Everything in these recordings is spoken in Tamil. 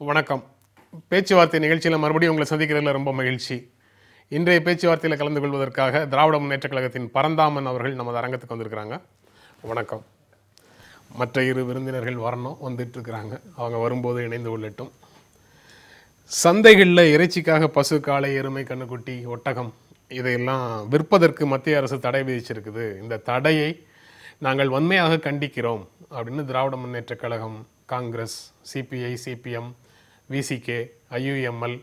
வணக்கம் பேச்சுவார்த்தை நிகழ்ச்சியில் மறுபடியும் உங்களை சந்திக்கிறதுல ரொம்ப மகிழ்ச்சி இன்றைய பேச்சுவார்த்தையில் கலந்து கொள்வதற்காக திராவிட முன்னேற்றக் கழகத்தின் பரந்தாமன் அவர்கள் நமது அரங்கத்துக்கு வந்திருக்கிறாங்க வணக்கம் மற்ற இரு விருந்தினர்கள் வரணும் வந்துட்டு இருக்கிறாங்க அவங்க வரும்போது இணைந்து கொள்ளட்டும் சந்தைகளில் இறைச்சிக்காக பசு காளை எருமை கண்ணுக்குட்டி ஒட்டகம் இதையெல்லாம் விற்பதற்கு மத்திய அரசு தடை விதிச்சிருக்குது இந்த தடையை நாங்கள் வன்மையாக கண்டிக்கிறோம் அப்படின்னு Dravida Munnetra Kazhagam Congress CPI CPM VCK IUML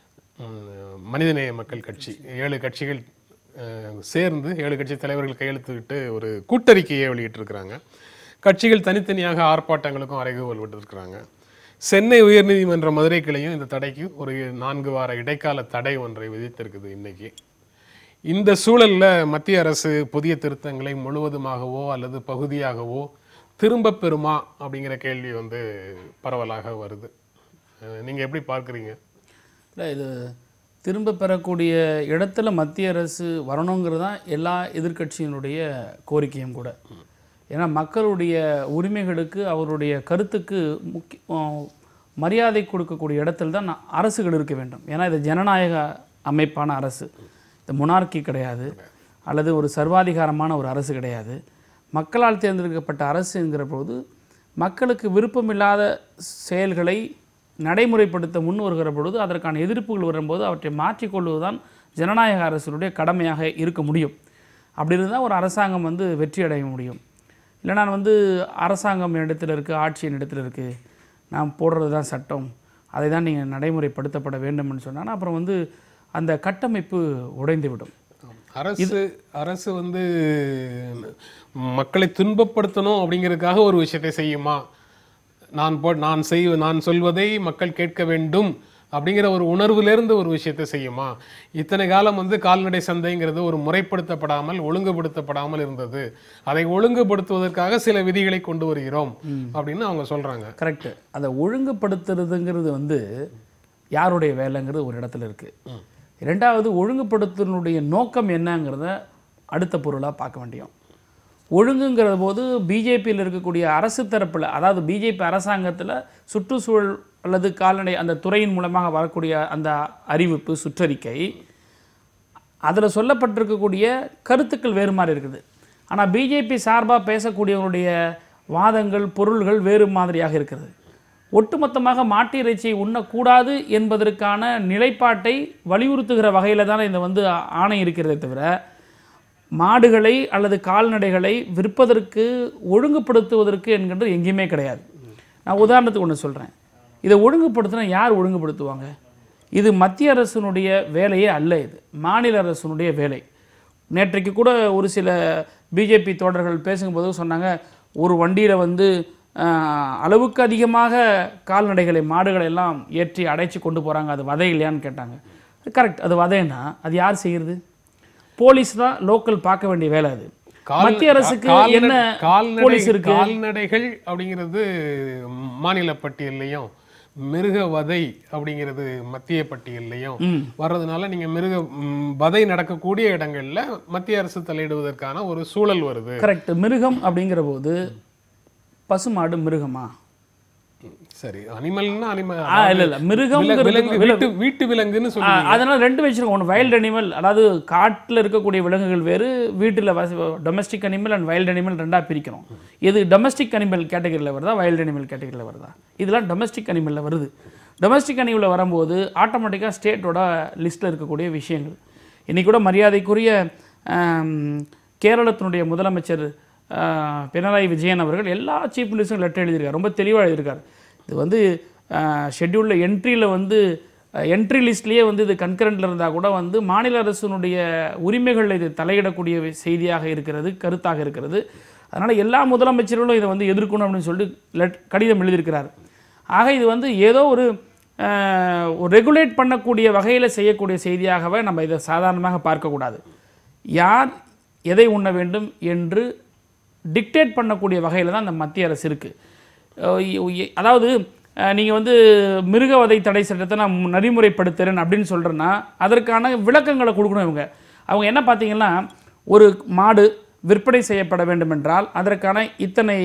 Manithaneya Makkal கட்சி ஏழு கட்சிகள் அஹ், சேர்ந்து ஏழு கட்சி தலைவர்கள் கையெழுத்துக்கிட்டு ஒரு கூட்டறிக்கையை வெளியிட்டிருக்கிறாங்க கட்சிகள் தனித்தனியாக ஆர்ப்பாட்டங்களுக்கும் அறைகூவல் விட்டிருக்கிறாங்க சென்னை உயர்நீதிமன்ற மதுரை கிளையும் இந்த தடைக்கு ஒரு நான்கு வார இடைக்கால தடை ஒன்றை விதித்திருக்குது இன்னைக்கு இந்த சூழல்ல மத்திய அரசு புதிய திருத்தங்களை முழுவதுமாகவோ அல்லது பகுதியாகவோ திரும்ப பெறுமா அப்படிங்கிற கேள்வி வந்து பரவலாக வருது அஹ் நீங்க எப்படி பார்க்குறீங்க இல்லை இது திரும்ப பெறக்கூடிய இடத்துல மத்திய அரசு வரணுங்கிறது தான் எல்லா எதிர்க்கட்சியினுடைய கோரிக்கையும் கூட ஏன்னா மக்களுடைய உரிமைகளுக்கு அவருடைய கருத்துக்கு முக்கிய மரியாதை கொடுக்கக்கூடிய இடத்துல தான் நா- அரசுகள் இருக்க வேண்டும் ஏன்னா இது ஜனநாயக அமைப்பான அரசு இது முனார்க்கி கிடையாது அல்லது ஒரு சர்வாதிகாரமான ஒரு அரசு கிடையாது மக்களால் தேர்ந்தெடுக்கப்பட்ட அரசுங்கிற போது மக்களுக்கு விருப்பமில்லாத செயல்களை நடைமுறைப்படுத்த முன் வருகிற பொழுது அதற்கான எதிர்ப்புகள் வரும்போது அவற்றை மாற்றிக்கொள்வதுதான் ஜனநாயக அரசினுடைய கடமையாக இருக்க முடியும் அப்படி இருந்தால் ஒரு அரசாங்கம் வந்து வெற்றி அடைய முடியும் இல்லைனா வந்து அரசாங்கம் இடத்துல இருக்குது ஆட்சி இடத்துல இருக்குது நான் போடுறது தான் சட்டம் அதை தான் நீங்கள் நடைமுறைப்படுத்தப்பட வேண்டும்னு சொன்னாங்கன்னா அப்புறம் வந்து அந்த கட்டமைப்பு உடைந்து விடும் அரசு அரசு வந்து மக்களை துன்பப்படுத்தணும் அப்படிங்கிறதுக்காக ஒரு விஷயத்தை செய்யுமா நான் போ நான் செய் நான் சொல்வதை மக்கள் கேட்க வேண்டும் அப்படிங்கிற ஒரு உணர்விலிருந்து ஒரு விஷயத்தை செய்யுமா இத்தனை காலம் வந்து கால்நடை சந்தைங்கிறது ஒரு முறைப்படுத்தப்படாமல் ஒழுங்குபடுத்தப்படாமல் இருந்தது அதை ஒழுங்குபடுத்துவதற்காக சில விதிகளை கொண்டு வருகிறோம் அப்படின்னு அவங்க சொல்றாங்க கரெக்டு அதை ஒழுங்குபடுத்துறதுங்கிறது வந்து யாருடைய வேலைங்கிறது ஒரு இடத்துல இருக்குது ரெண்டாவது ஒழுங்குபடுத்துனுடைய நோக்கம் என்னங்கிறத அடுத்த பொருளாக பார்க்க வேண்டியும் ஒழுங்குங்கிற போது பிஜேபியில் இருக்கக்கூடிய அரசு தரப்பில் அதாவது பிஜேபி அரசாங்கத்தில் சுற்றுச்சூழல் அல்லது கால்நடை அந்த துறையின் மூலமாக வரக்கூடிய அந்த அறிவிப்பு சுற்றறிக்கை அதில் சொல்லப்பட்டிருக்கக்கூடிய கருத்துக்கள் வேறு மாதிரி இருக்குது ஆனால் பிஜேபி சார்பாக பேசக்கூடியவங்களுடைய வாதங்கள் பொருள்கள் வேறு மாதிரியாக இருக்கிறது ஒட்டுமொத்தமாக மாட்டு இறைச்சியை உண்ணக்கூடாது என்பதற்கான நிலைப்பாட்டை வலியுறுத்துகிற வகையில் தானே இந்த வந்து ஆணை இருக்கிறதே தவிர மாடுகளை அல்லது கால்நடைகளை விற்பதற்கு ஒழுங்குபடுத்துவதற்கு என்கின்றது எங்கேயுமே கிடையாது நான் உதாரணத்துக்கு ஒன்று சொல்கிறேன் இதை ஒழுங்குபடுத்தினா யார் ஒழுங்குபடுத்துவாங்க இது மத்திய அரசினுடைய வேலையே அல்ல இது மாநில அரசினுடைய வேலை நேற்றைக்கு கூட ஒரு சில பிஜேபி தோழர்கள் பேசும்போது சொன்னாங்க ஒரு வண்டியில் வந்து ஆஹ், அளவுக்கு அதிகமாக கால்நடைகளை மாடுகளை எல்லாம் ஏற்றி அடைச்சி கொண்டு போகிறாங்க அது வதை இல்லையான்னு கேட்டாங்க கரெக்ட் அது வதைன்னா அது யார் செய்கிறது போலீஸ் தான் லோக்கல் பார்க்க வேண்டிய வேலை அது கால்- மத்திய அரசுக்கு கால்நடை- என்ன கால்நடை போலீஸ் இருக்கு கால்நடைகள் அப்படிங்கிறது மாநில பட்டியல்லையும் மிருக வதை அப்படிங்கிறது மத்திய பட்டியல்லையும் வர்றதுனால நீங்க மிருக ம், வதை நடக்கக்கூடிய இடங்கள்ல மத்திய அரசு தலையிடுவதற்கான ஒரு சூழல் வருது கரெக்ட் மிருகம் அப்படிங்கிற போது பசுமாடு மிருகமா சரி அனிமல்னா அனிமல் ஆ, இல்ல, இல்ல. மிருகம்ங்கிறது விலங்கு வீட்டு வீட்டு விலங்குன்னு ஆ, சொல்லி அதனால ரெண்டு வச்சிருக்கோம் ஒன்று வைல்ட் அனிமல் அதாவது காட்டில் இருக்கக்கூடிய விலங்குகள் வேறு வீட்டில் domestic animal and wild animal ரெண்டாக பிரிக்கிறோம் இது டொமஸ்டிக் அனிமல் கேட்டகரியில் வருதா வைல்ட் அனிமல் கேட்டகரியில் வருதா இதெல்லாம் டொமஸ்டிக் அனிமலில் வருது டொமஸ்டிக் அனிமலில் வரும்போது ஆட்டோமேட்டிக்காக ஸ்டேட்டோட லிஸ்ட்டில் இருக்கக்கூடிய விஷயங்கள் இன்னைக்கு கூட மரியாதைக்குரிய ஆம், கேரளத்தினுடைய முதலமைச்சர் ஆ, பினராயி விஜயன் அவர்கள் எல்லா சீஃப் மினிஸ்டரும் லெட்டர் எழுதியிருக்காரு ரொம்ப தெளிவாக எழுதியிருக்காரு இது வந்து ஷெட்யூலில் என்ட்ரியில் வந்து என்ட்ரி லிஸ்ட்லேயே வந்து இது கன்கரண்ட்டில் இருந்தால் கூட வந்து மாநில அரசினுடைய உரிமைகளில் இது தலையிடக்கூடிய வி- செய்தியாக இருக்கிறது கருத்தாக இருக்கிறது அதனால் எல்லா முதலமைச்சர்களும் இதை வந்து எதிர்க்கணும் அப்படின்னு சொல்லிட்டு லெட் கடிதம் எழுதியிருக்கிறார் ஆக இது வந்து ஏதோ ஒரு அஹ், ஒரு ரெகுலேட் பண்ணக்கூடிய வகையில் செய்யக்கூடிய செய்தியாகவே நம்ம இதை சாதாரணமாக பார்க்கக்கூடாது யார் எதை உண்ண வேண்டும் என்று டிக்டேட் பண்ணக்கூடிய வகையில் தான் இந்த மத்திய அரசு இருக்குது அதாவது நீங்கள் வந்து மிருகவதை தடை சட்டத்தை நான் நெறிமுறைப்படுத்துகிறேன் அப்படின்னு சொல்கிறேன்னா அதற்கான விளக்கங்களை கொடுக்கணும் இவங்க அவங்க என்ன பார்த்தீங்கன்னா ஒரு மாடு விற்பனை செய்யப்பட வேண்டும் என்றால் அதற்கான இத்தனை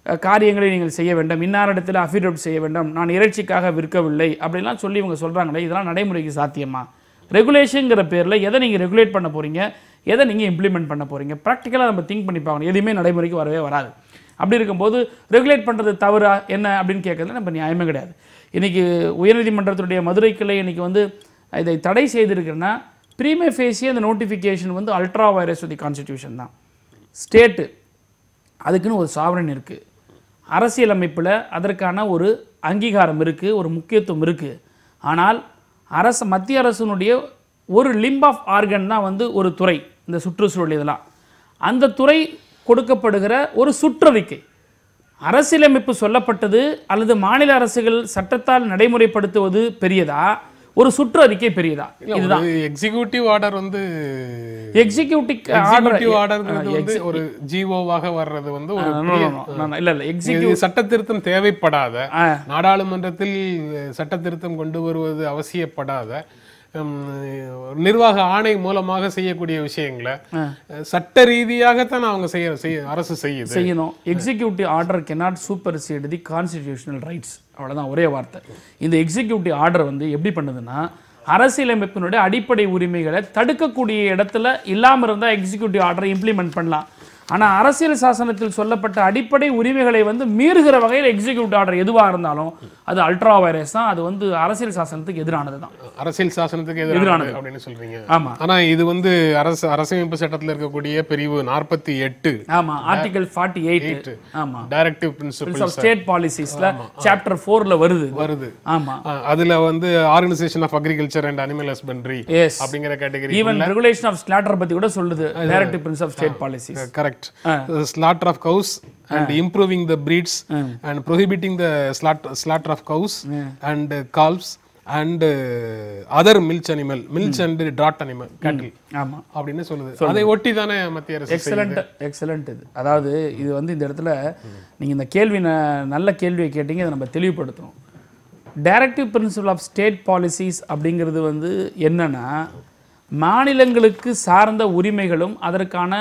அஹ், காரியங்களை நீங்கள் செய்ய வேண்டும் இன்னாரிடத்தில் அஃபிடவிட் செய்ய வேண்டும் நான் இறைச்சிக்காக விற்கவில்லை அப்படிலாம் சொல்லி இவங்க சொல்கிறாங்களே இதெல்லாம் நடைமுறைக்கு சாத்தியமா ரெகுலேஷனுங்கிற பேரில் எதை நீங்கள் ரெகுலேட் பண்ண போகிறீங்க எதை நீங்கள் இம்ப்ளிமெண்ட் பண்ண போகிறீங்க ப்ராக்டிக்கலாக நம்ம திங்க் பண்ணி பார்க்கணும் எதுவுமே நடைமுறைக்கு வரவே வராது அப்படி இருக்கும்போது ரெகுலேட் பண்ணுறது தவறா என்ன அப்படின்னு கேட்கறதுல நம்ம நியாயமே கிடையாது இன்றைக்கி உயர்நீதிமன்றத்துடைய மதுரை கிளை இன்னைக்கு வந்து இதை தடை செய்திருக்குன்னா ப்ரீமே ஃபேஸியே அந்த நோட்டிஃபிகேஷன் வந்து அல்ட்ரா வைரஸ் தி கான்ஸ்டிடியூஷன் தான் ஸ்டேட்டு அதுக்குன்னு ஒரு சாவரன் இருக்குது அரசியலமைப்பில் அதற்கான ஒரு அங்கீகாரம் இருக்குது ஒரு முக்கியத்துவம் இருக்குது ஆனால் அரசு மத்திய அரசினுடைய ஒரு லிம்ப் ஆஃப் ஆர்கன் தான் வந்து ஒரு துறை இந்த சுற்றுச்சூழல் இதெல்லாம் அந்த துறை கொடுக்கப்படுகிற ஒரு சுற்றறிக்கை அரசியலமைப்பு சொல்லப்பட்டது அல்லது மாநில அரசுகள் சட்டத்தால் நடைமுறைப்படுத்துவது பெரியதா ஒரு சுற்றறிக்கை பெரியதா இல்ல, ஒரு எக்ஸிகியூட்டிவ் ஆர்டர் வந்து எக்ஸிக்யூட்டிவ் எக்ஸிகியூட்டிவ் ஆர்டர்ங்கிறது வந்து ஒரு ஜிஓவாக வர்றது வந்து ஒரு ஆர்டர் இல்லை இல்லை எக்ஸிக்யூ இது சட்ட திருத்தம் தேவைப்படாத ஆ. நாடாளுமன்றத்தில் சட்ட திருத்தம் கொண்டு வருவது அவசியப்படாத ஹம், நிர்வாக ஆணை மூலமாக செய்யக்கூடிய விஷயங்களை சட்ட ரீதியாகத்தான் அவங்க செய்ய செய்ய அரசு செய்யுது செய்யணும் executive order cannot supersede the constitutional rights அவ்வளவுதான் ஒரே வார்த்தை இந்த எக்ஸிக்யூட்டிவ் ஆர்டர் வந்து எப்படி பண்ணுதுன்னா அரசியலமைப்பினுடைய அடிப்படை உரிமைகளை தடுக்கக்கூடிய இடத்துல இல்லாமல் இருந்தால் எக்ஸிக்யூட்டிவ் ஆர்டரை இம்ப்ளிமெண்ட் பண்ணலாம் ஆனா அரசியல் சாசனத்தில் சொல்லப்பட்ட அடிப்படை உரிமைகளை வந்து மீறுகிற வகையில் எக்ஸிக்யூட்டிவ் ஆர்டர் எதுவாக இருந்தாலும் அது அல்ட்ரா வைரஸ் தான் அது வந்து அரசியல் சாசனத்துக்கு எதிரானது தான் அரசியல் சாசனத்துக்கு எதிரானது அப்படின்னு சொல்றீங்க ஆமா ஆனா இது வந்து அரசு அரசமைப்பு சட்டத்துல இருக்கக்கூடிய பிரிவு நாற்பத்தி எட்டு ஆமா ஆர்டிகல் ஃபார்ட்டி எயிட் ஆமா டைரக்டிவ் பிரின்சிபல் ஆஃப் ஸ்டேட் பாலிசிஸ்ல சாப்டர் ஃபோர்ல வருது இது. வருது ஆமா அஹ் அதுல வந்து organisation of agriculture and animal husbandry எஸ் அப்படிங்கிற category even regulation of slaughter பத்தி கூட சொல்லுது directive principle of state policies correct slaughter of cows and improving the breeds and prohibiting the slaughter of cows and calves and other milch animal milch and டாட் அனிமல் கேட்டில் ஆமா அப்படின்னு சொல்லுது அதை ஒட்டி தானே மத்திய அரசு எக்ஸலண்ட் எக்ஸலண்ட் இது அதாவது இது வந்து இந்த இடத்துல நீங்க இந்த கேள்வி ந- நல்ல கேள்வியை கேட்டீங்க அதை நம்ம தெளிவுபடுத்தணும் directive principle of state policies அப்படிங்கிறது வந்து என்னன்னா மாநிலங்களுக்கு சார்ந்த உரிமைகளும் அதற்கான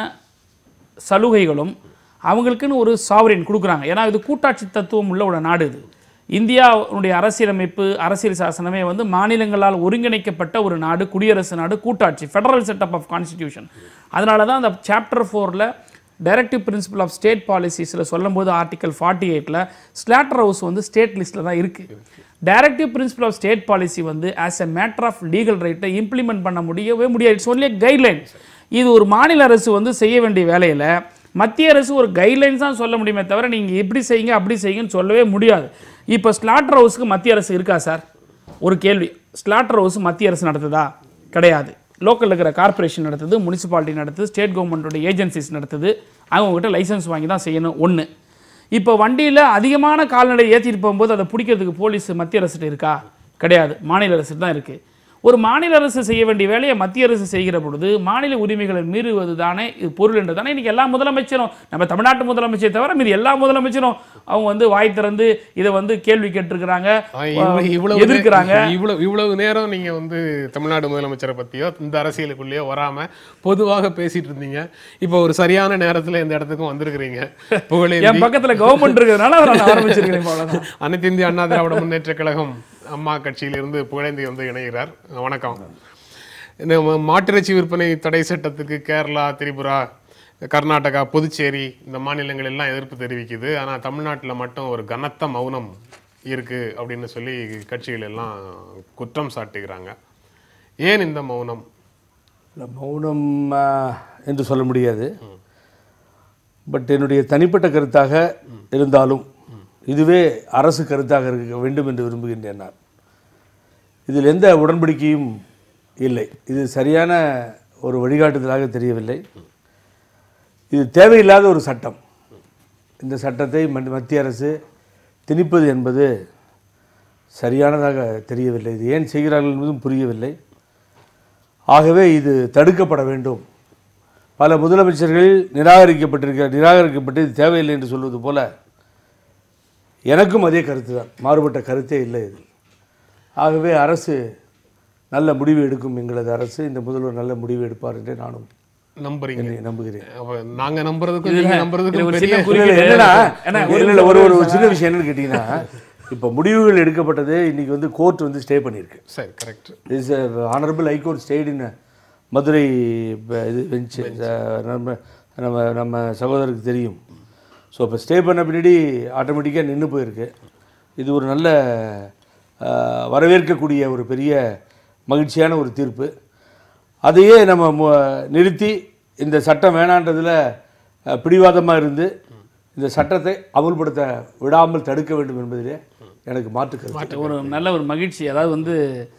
சலுகைகளும் அவங்களுக்குன்னு ஒரு சாவரின் கொடுக்குறாங்க ஏன்னா இது கூட்டாட்சி தத்துவம் உள்ள ஒரு நாடு இது இந்தியாவுடைய அரசியலமைப்பு அரசியல் சாசனமே வந்து மாநிலங்களால் ஒருங்கிணைக்கப்பட்ட ஒரு நாடு குடியரசு நாடு கூட்டாட்சி ஃபெடரல் செட்டப் ஆஃப் கான்ஸ்டிடியூஷன் அதனால தான் அந்த சாப்டர் ஃபோரில் டைரக்டிவ் பிரின்சிபல் ஆஃப் ஸ்டேட் பாலிசிஸில் சொல்லும்போது ஆர்டிகல் ஃபார்ட்டி எயிட்டில் ஸ்லாட்டர் ஹவுஸ் வந்து ஸ்டேட் லிஸ்ட்டில் தான் இருக்குது directive principle of state policy வந்து as a matter of legal ரைட்டை இம்ப்ளிமெண்ட் பண்ண முடியவே முடியாது இட்ஸ் ஒன்லி கைட்லைன் இது ஒரு மாநில அரசு வந்து செய்ய வேண்டிய வேலையில் மத்திய அரசு ஒரு கைட்லைன்ஸ் தான் சொல்ல முடியுமே தவிர நீங்கள் இப்படி செய்யுங்க அப்படி செய்யுங்கன்னு சொல்லவே முடியாது இப்போ ஸ்லாட்டர் ஹவுஸ்க்கு மத்திய அரசு இருக்கா சார் ஒரு கேள்வி ஸ்லாட்டர் ஹவுஸ் மத்திய அரசு நடத்துதா கிடையாது லோக்கலில் இருக்கிற கார்ப்பரேஷன் நடத்துது முனிசிபாலிட்டி நடத்துது ஸ்டேட் கவர்மெண்ட்டோட ஏஜென்சிஸ் நடத்துது அவங்ககிட்ட லைசன்ஸ் வாங்கி தான் செய்யணும் ஒன்று இப்போ வண்டியில் அதிகமான கால்நடை ஏற்றிட்டு போகும்போது அதை பிடிக்கிறதுக்கு போலீஸ் மத்திய அரசுகிட்ட இருக்கா கிடையாது மாநில அரசு தான் இருக்குது ஒரு மாநில அரசு செய்ய வேண்டிய வேலையை மத்திய அரசு செய்கிற பொழுது மாநில உரிமைகளை மீறுவது தானே இது பொருள் என்று தானே இன்றைக்கி எல்லா முதலமைச்சரும் நம்ம தமிழ்நாட்டு முதலமைச்சரை தவிர மீது எல்லா முதலமைச்சரும் அவங்க வந்து வாய் திறந்து இதை வந்து கேள்வி கேட்டிருக்கிறாங்க ஆஹ் இவ்வளவு- இவ்வளவு எதிர்க்கிறாங்க நே- இவ்வளவு இவ்வளவு நேரம் நீங்க வந்து தமிழ்நாடு முதலமைச்சரை பத்தியோ இந்த அரசியலுக்குள்ளேயோ வராம பொதுவாக பேசிட்டு இருந்தீங்க இப்போ ஒரு சரியான நேரத்துல இந்த இடத்துக்கும் வந்திருக்கிறீங்க புகழேந்தி என் பக்கத்தில் கவர்மெண்ட் இருக்கிறதுனால அதை நான் ஆரம்பிச்சிருக்கிறேன் அவ்வளோதான் அனைத்து இந்திய அண்ணா திராவிட முன்னேற்ற கழகம் அம்மா கட்சியிலிருந்து புகழேந்தி வந்து இணைகிறார் வணக்கம் இந்த ம- மாட்டிறைச்சி விற்பனை தடை சட்டத்துக்கு கேரளா திரிபுரா கர்நாடகா புதுச்சேரி இந்த மாநிலங்கள் எல்லாம் எதிர்ப்பு தெரிவிக்குது ஆனா தமிழ்நாட்டுல மட்டும் ஒரு கனத்த மௌனம் இருக்கு அப்படின்னு சொல்லி கட்சிகள் எல்லாம் குற்றம் சாட்டுகிறாங்க ஏன் இந்த மௌனம் இல்ல, மௌனம் ஆ, என்று சொல்ல முடியாது பட் என்னுடைய தனிப்பட்ட கருத்தாக இருந்தாலும் இதுவே அரசு கருத்தாக இருக்க வேண்டும் என்று விரும்புகின்றேன் நான் இதில் எந்த உடன்படிக்கையும் இல்லை இது சரியான ஒரு வழிகாட்டுதலாக தெரியவில்லை இது தேவையில்லாத ஒரு சட்டம் இந்த சட்டத்தை மத்- மத்திய அரசு திணிப்பது என்பது சரியானதாக தெரியவில்லை இது ஏன் செய்கிறார்கள் என்பதும் புரியவில்லை ஆகவே இது தடுக்கப்பட வேண்டும் பல முதலமைச்சர்கள் நிராகரிக்கப்பட்டிருக்க நிராகரிக்கப்பட்டு இது தேவையில்லை என்று சொல்வது போல எனக்கும் அதே கருத்து தான் மாறுபட்ட கருத்தே இல்லை இது ஆகவே அரசு நல்ல முடிவு எடுக்கும் எங்களது அரசு இந்த முதல்வர் நல்ல முடிவு எடுப்பார் என்றே நானும் நம்புறீங்க என்னை நம்புகிறேன் அப்ப நாங்க நம்புறதுக்கும் நீங்க இதுல நம்புறதுக்கும் ஒரு பெரிய சின்ன இல்ல, குறுக்கீடு. இல்ல, என்னன்னா ஏன்னா, இல்ல, இல்ல, ஒரு ஒரு சின்ன விஷயம் என்னன்னு கேட்டிங்கன்னா இப்போ முடிவுகள் எடுக்கப்பட்டது இன்னைக்கு வந்து கோர்ட் வந்து ஸ்டே பண்ணியிருக்கு சரி correct is honourable high court stayed in Madurai ப- இது பெஞ்ச் நம்ம நம்ம நம்ம சகோதரருக்கு தெரியும் ஸோ இப்போ ஸ்டே பண்ண பின்னாடி ஆட்டோமேட்டிக்காக நின்று போயிருக்கு இது ஒரு நல்ல அஹ், வரவேற்கக்கூடிய ஒரு பெரிய மகிழ்ச்சியான ஒரு தீர்ப்பு அதையே நம்ம மு- நிறுத்தி இந்த சட்டம் வேணான்றதில் பிடிவாதமாக இருந்து இந்த சட்டத்தை அமுல்படுத்த விடாமல் தடுக்க வேண்டும் என்பதிலே எனக்கு மாற்று கருத்து ஒரு நல்ல ஒரு மகிழ்ச்சி அதாவது வந்து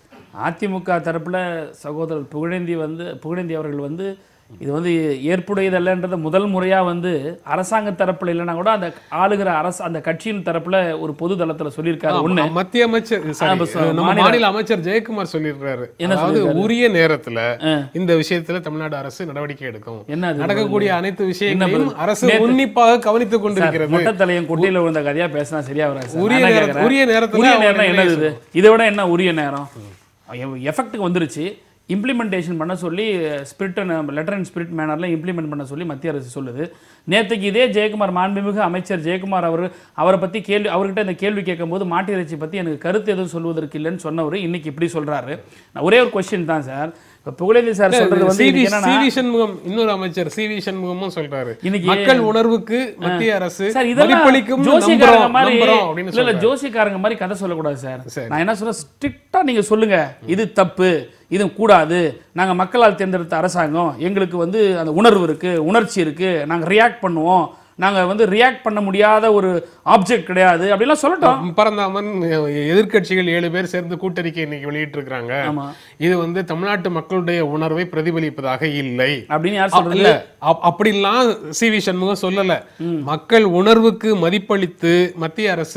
அதிமுக தரப்புல சகோதரர் புகழேந்தி வந்து புகழேந்தி அவர்கள் வந்து இது வந்து ஏற்புடையதல்லன்றத முதல் முறையா வந்து அரசாங்க தரப்புல இல்லைன்னா கூட அந்த ஆளுகிற அரசு அந்த கட்சியின் தரப்புல ஒரு பொது தளத்துல சொல்லியிருக்காரு ஒண்ணு ஆமா, மத்திய அமைச்சர் sorry, ஆமா, சார், நம்ம மாநில- மாநில அமைச்சர் ஜெயக்குமார் சொல்லியிருக்காரு என்ன அதாவது உரிய நேரத்துல ஆ. இந்த விஷயத்துல தமிழ்நாடு அரசு நடவடிக்கை எடுக்கும் என்ன அது நடக்கக்கூடிய அனைத்து விஷயங்களையும் பதில்? அரசு உன்னிப்பாக கவனித்துக் கொண்டிருக்கிறது மொட்டை தலையும் கொட்டையில விழுந்த கதையா பேசினா சரியா வராது சார். உரிய நான் என்ன நேரத்து- கேக்குறேன்? உரிய நேரத்துல உரிய அவங்க நேரம் நிர்ணயம் என்னது இது இதை விட என்ன உரிய நேரம் எஃபெக்ட்டுக்கு வந்துருச்சு இம்ப்ளிமெண்டேஷன் பண்ண சொல்லி ஸ்பிரிட் லெட்டர் அண்ட் ஸ்பிரிட் மேனரில் இம்ப்ளிமெண்ட் பண்ண சொல்லி மத்திய அரசு சொல்லுது நேற்றுக்கு இதே ஜெயக்குமார் மாண்புமிகு அமைச்சர் ஜெயக்குமார் அவர் அவரை பற்றி கேள்வி அவர்கிட்ட இந்த கேள்வி கேட்கும்போது மாட்டு இறைச்சி பற்றி எனக்கு கருத்து எதுவும் சொல்வதற்கு இல்லைன்னு சொன்னவர் இன்னைக்கு இப்படி சொல்றாரு நான் ஒரே ஒரு கொஸ்டின் தான் சார் இப்போ புகழேந்தி சார் சொல்றது வந்து சி இன்னைக்கு என்னன்னா வி சண்முகம் இன்னொரு அமைச்சர் சி வி சண்முகமும் சொல்றாரு இன்னைக்கு- மக்கள் உணர்வுக்கு மத்திய அரசு சார் இதெல்லாம் மதிப்பளிக்கும் ஜோசியக்காரங்க நம்புறோம் மாதிரி நம்புறோம் அப்படின்னு இல்ல இல்ல சொல்றாரு ஜோசியக்காரங்க மாதிரி கதை சொல்லக்கூடாது சார் சரி. நான் என்ன சொல்றேன் ஸ்ட்ரிக்டா நீங்க சொல்லுங்க இது தப்பு இது கூடாது நாங்க மக்களால் தேர்ந்தெடுத்த அரசாங்கம் எங்களுக்கு வந்து அந்த உணர்வு இருக்கு உணர்ச்சி இருக்கு நாங்க ரியாக்ட் பண்ணுவோம் நாங்க வந்து ரியாக்ட் பண்ண முடியாத ஒரு ஆப்ஜெக்ட் கிடையாது அப்படிலாம் சொல்லட்டும் பரந்தாமன் எதிர்க்கட்சிகள் ஏழு பேர் சேர்ந்து கூட்டறிக்கை இன்னைக்கு வெளியிட்டு இருக்காங்க ஆமா இது வந்து தமிழ்நாட்டு மக்களுடைய உணர்வை பிரதிபலிப்பதாக இல்லை அப்படின்னு யார் அப்- சொல்றது இல்ல அப்- அப்படிலாம் சி வி சண்முகம் சொல்லல மக்கள் உணர்வுக்கு மதிப்பளித்து மத்திய அரசு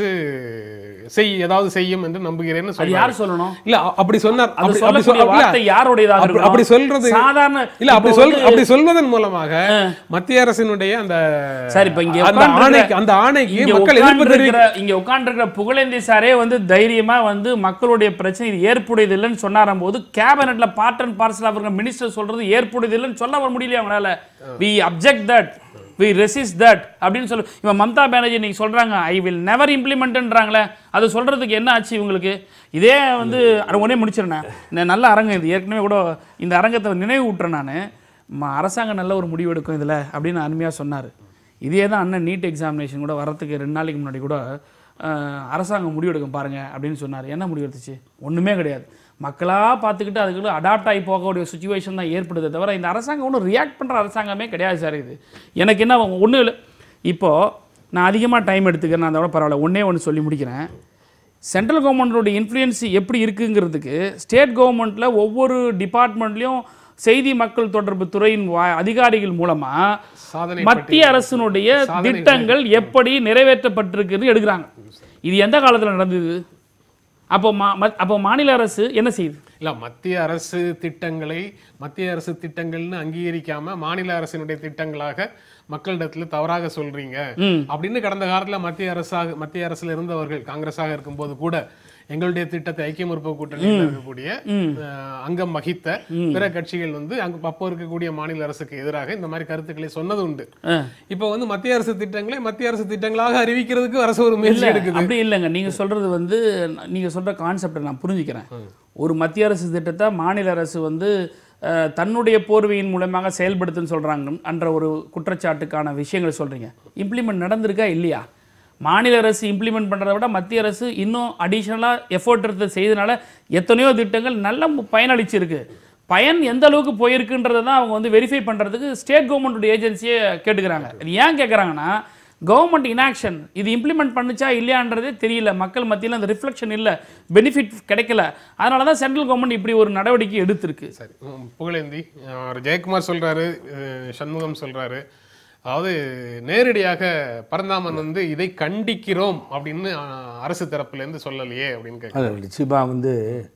செய் ஏதாவது செய்யும் என்று நம்புகிறேன்னு அது சொல்றாரு யார் சொல்லணும் இல்ல அ- அப்படி சொன்னார் அது அப்படி- அப்படி சொல்லக்கூடிய சொல்- வார்த்தை இல்ல, யாருடையதாக அப்படி- இருக்கணும்? அப்படி சொல்றது சாதாரண இல்ல அப்படி இப்போ சொல் வந்து- அப்படி சொல்வதன் மூலமாக மத்திய அரசினுடைய அந்த சார், இப்ப இங்க அந்த உட்கார்ந்திருக்கிற- ஆணைக்கு அந்த ஆணைக்கு இங்க மக்கள் எதிர்ப்பு தெரிவிக்க உட்கார்ந்திருக்கிற- இங்க உட்கார்ந்திருக்கிற புகழேந்தி சாரே வந்து தைரியமா வந்து மக்களுடைய பிரச்சனை இது ஏற்புடையது இல்லைன்னு சொன்னாரும் போது கேபினெட்ல பார்ட் அண்ட் பார்சல் அவங்க மினிஸ்டர் சொல்றது ஏற்புடையது இல்லைன்னு சொல்ல வர முடியல அவங்களால we object that we resist that அப்படின்னு சொல்லு இவன் மம்தா பானர்ஜி இன்னைக்கு சொல்றாங்க ஐ வில் நெவர் இம்ப்ளிமெண்ட்ன்றாங்களே அது சொல்றதுக்கு என்ன ஆச்சு இவங்களுக்கு இதே வந்து அது ஒன்னே முடிச்சிருந்தேன் இந்த நல்ல அரங்கம் இது ஏற்கனவே கூட இந்த அரங்கத்தை நினைவு விட்டுறேன் நான் அரசாங்கம் நல்ல ஒரு முடிவு எடுக்கும் இதில் அப்படின்னு அருமையாக சொன்னார் இதே தான் அண்ணன் நீட் எக்ஸாமினேஷன் கூட வரத்துக்கு ரெண்டு நாளைக்கு முன்னாடி கூட அஹ், அரசாங்கம் முடிவெடுக்கும் பாருங்க அப்படின்னு சொன்னார் என்ன முடிவு எடுத்துச்சு ஒன்றுமே கிடையாது மக்களாக பார்த்துக்கிட்டு அதுக்குள்ள அடாப்ட் ஆகி போகக்கூடிய சுச்சுவேஷன் தான் ஏற்படுதே தவிர இந்த அரசாங்கம் ஒன்றும் ரியாக்ட் பண்ணுற அரசாங்கமே கிடையாது சார் இது எனக்கு என்ன ஒன்றும் இல்லை இப்போது நான் அதிகமாக டைம் எடுத்துக்கிறேன் நான் அதோட பரவாயில்ல ஒன்றே ஒன்று சொல்லி முடிக்கிறேன் சென்ட்ரல் கவர்மெண்ட்டோட இன்ஃப்ளூயன்ஸ் எப்படி இருக்குங்கிறதுக்கு ஸ்டேட் கவர்மெண்ட்டில் ஒவ்வொரு டிபார்ட்மெண்ட்லேயும் செய்தி மக்கள் தொடர்பு துறையின் வா- அதிகாரிகள் மூலமாக சாதனை மத்திய அரசினுடைய திட்டங்கள் எப்படி நிறைவேற்றப்பட்டிருக்குன்னு எடுக்கிறாங்க இது எந்த காலத்தில் நடந்தது அப்போ மா மத்- அப்போ மாநில அரசு என்ன செய்யுது இல்ல மத்திய அரசு திட்டங்களை மத்திய அரசு திட்டங்கள்னு அங்கீகரிக்காம மாநில அரசினுடைய திட்டங்களாக மக்களிடத்துல தவறாக சொல்றீங்க ம். அப்படின்னு கடந்த காலத்துல மத்திய அரசாக மத்திய அரசுல இருந்தவர்கள் காங்கிரஸாக இருக்கும்போது கூட எங்களுடைய திட்டத்தை ஐக்கிய முற்போக்கு கூட்டணியில் இருக்கக்கூடிய அஹ், அங்கம் வகித்த பிற கட்சிகள் வந்து அங்க அப்போ இருக்கக்கூடிய மாநில அரசுக்கு எதிராக இந்த மாதிரி கருத்துக்களை சொன்னது உண்டு ஆ. இப்போ வந்து மத்திய அரசு திட்டங்களை மத்திய அரசு திட்டங்களாக அறிவிக்கிறதுக்கு அரசு ஒரு முயற்சி எடுக்குது அப்படி இல்லைங்க நீங்க சொல்றது வந்து நீங்க சொல்ற கான்செப்டை நான் புரிஞ்சுக்கிறேன் ஒரு மத்திய அரசு திட்டத்தை மாநில அரசு வந்து அஹ், தன்னுடைய போர்வையின் மூலமாக செயல்படுத்துன்னு சொல்றாங்க என்ற ஒரு குற்றச்சாட்டுக்கான விஷயங்களை சொல்றீங்க இம்ப்ளிமெண்ட் நடந்திருக்கா இல்லையா மாநில அரசு இம்ப்ளிமெண்ட் பண்ணுறதை விட மத்திய அரசு இன்னும் அடிஷ்னலாக எஃபோர்ட் எடுத்து செய்தனால எத்தனையோ திட்டங்கள் நல்ல மு- பயனளிச்சிருக்கு பயன் எந்த அளவுக்கு போயிருக்குன்றதை தான் அவங்க வந்து வெரிஃபை பண்ணுறதுக்கு ஸ்டேட் கவர்மெண்ட்டுடைய ஏஜென்சியே கேட்டுக்கிறாங்க இது ஏன் கேட்குறாங்கன்னா கவர்மெண்ட் இனாக்ஷன் இது இம்ப்ளிமெண்ட் பண்ணுச்சா இல்லையான்றதே தெரியல மக்கள் மத்தியில் அந்த ரிஃப்ளெக்ஷன் இல்லை பெனிஃபிட் கிடைக்கல அதனால தான் சென்ட்ரல் கவர்மெண்ட் இப்படி ஒரு நடவடிக்கை எடுத்திருக்கு சரி உம், புகழேந்தி அவர் ஜெயக்குமார் சொல்றாரு அஹ், சண்முகம் சொல்றாரு அதாவது நேரடியாக பரந்தாமன் வந்து இதை கண்டிக்கிறோம் அப்படின்னு அஹ், அரசு தரப்புல இருந்து சொல்லலையே அப்படின்னு கேட்க அது நிச்சயமாக வந்து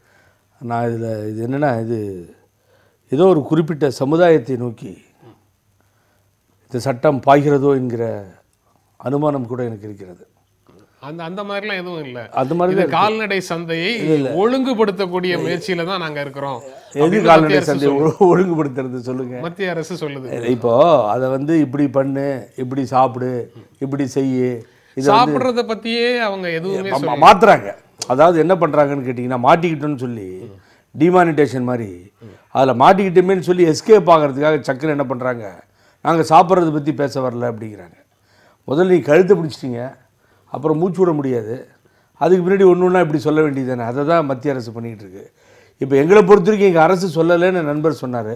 நான் இதில் இது என்னென்னா இது ஏதோ ஒரு குறிப்பிட்ட சமுதாயத்தை நோக்கி இந்த சட்டம் பாய்கிறதோ என்கிற அனுமானம் கூட எனக்கு இருக்கிறது அந்த அந்த மாதிரிலாம் எதுவும் இல்ல அது மாதிரி இந்த கால்நடை சந்தையை ஒழுங்குபடுத்தக்கூடிய முயற்சியில தான் நாங்க இருக்கிறோம் எது அப்படின்னு கால்நடை மத்திய அரசு சந்தை ஒழு- ஒழுங்குபடுத்துறது சொல்லுங்க மத்திய அரசு சொல்லுது இப்போ அதை வந்து இப்படி பண்ணு இப்படி சாப்பிடு இப்படி செய்யு இது சாப்பிடுறத பத்தியே அவங்க எதுவுமே மா- மாத்துறாங்க அதாவது என்ன பண்றாங்கன்னு கேட்டிங்கன்னா மாட்டிக்கிட்டோன்னு சொல்லி டிமானிட்டேஷன் மாதிரி அதில் மாட்டிக்கிட்டோமேன்னு சொல்லி எஸ்கேப் ஆகிறதுக்காக சக்கரை என்ன பண்ணுறாங்க நாங்கள் சாப்பிட்றத பற்றி பேச வரல அப்படிங்கிறாங்க முதல்ல நீ கழுத்தை பிடிச்சிட்டீங்க அப்புறம் மூச்சு விட முடியாது அதுக்கு பின்னாடி ஒன்று ஒன்றா இப்படி சொல்ல வேண்டியது தானே அதை தான் மத்திய அரசு பண்ணிகிட்டு இருக்கு இப்போ எங்களை பொறுத்த வரைக்கும் எங்கள் அரசு சொல்லலைன்னு நண்பர் சொன்னார்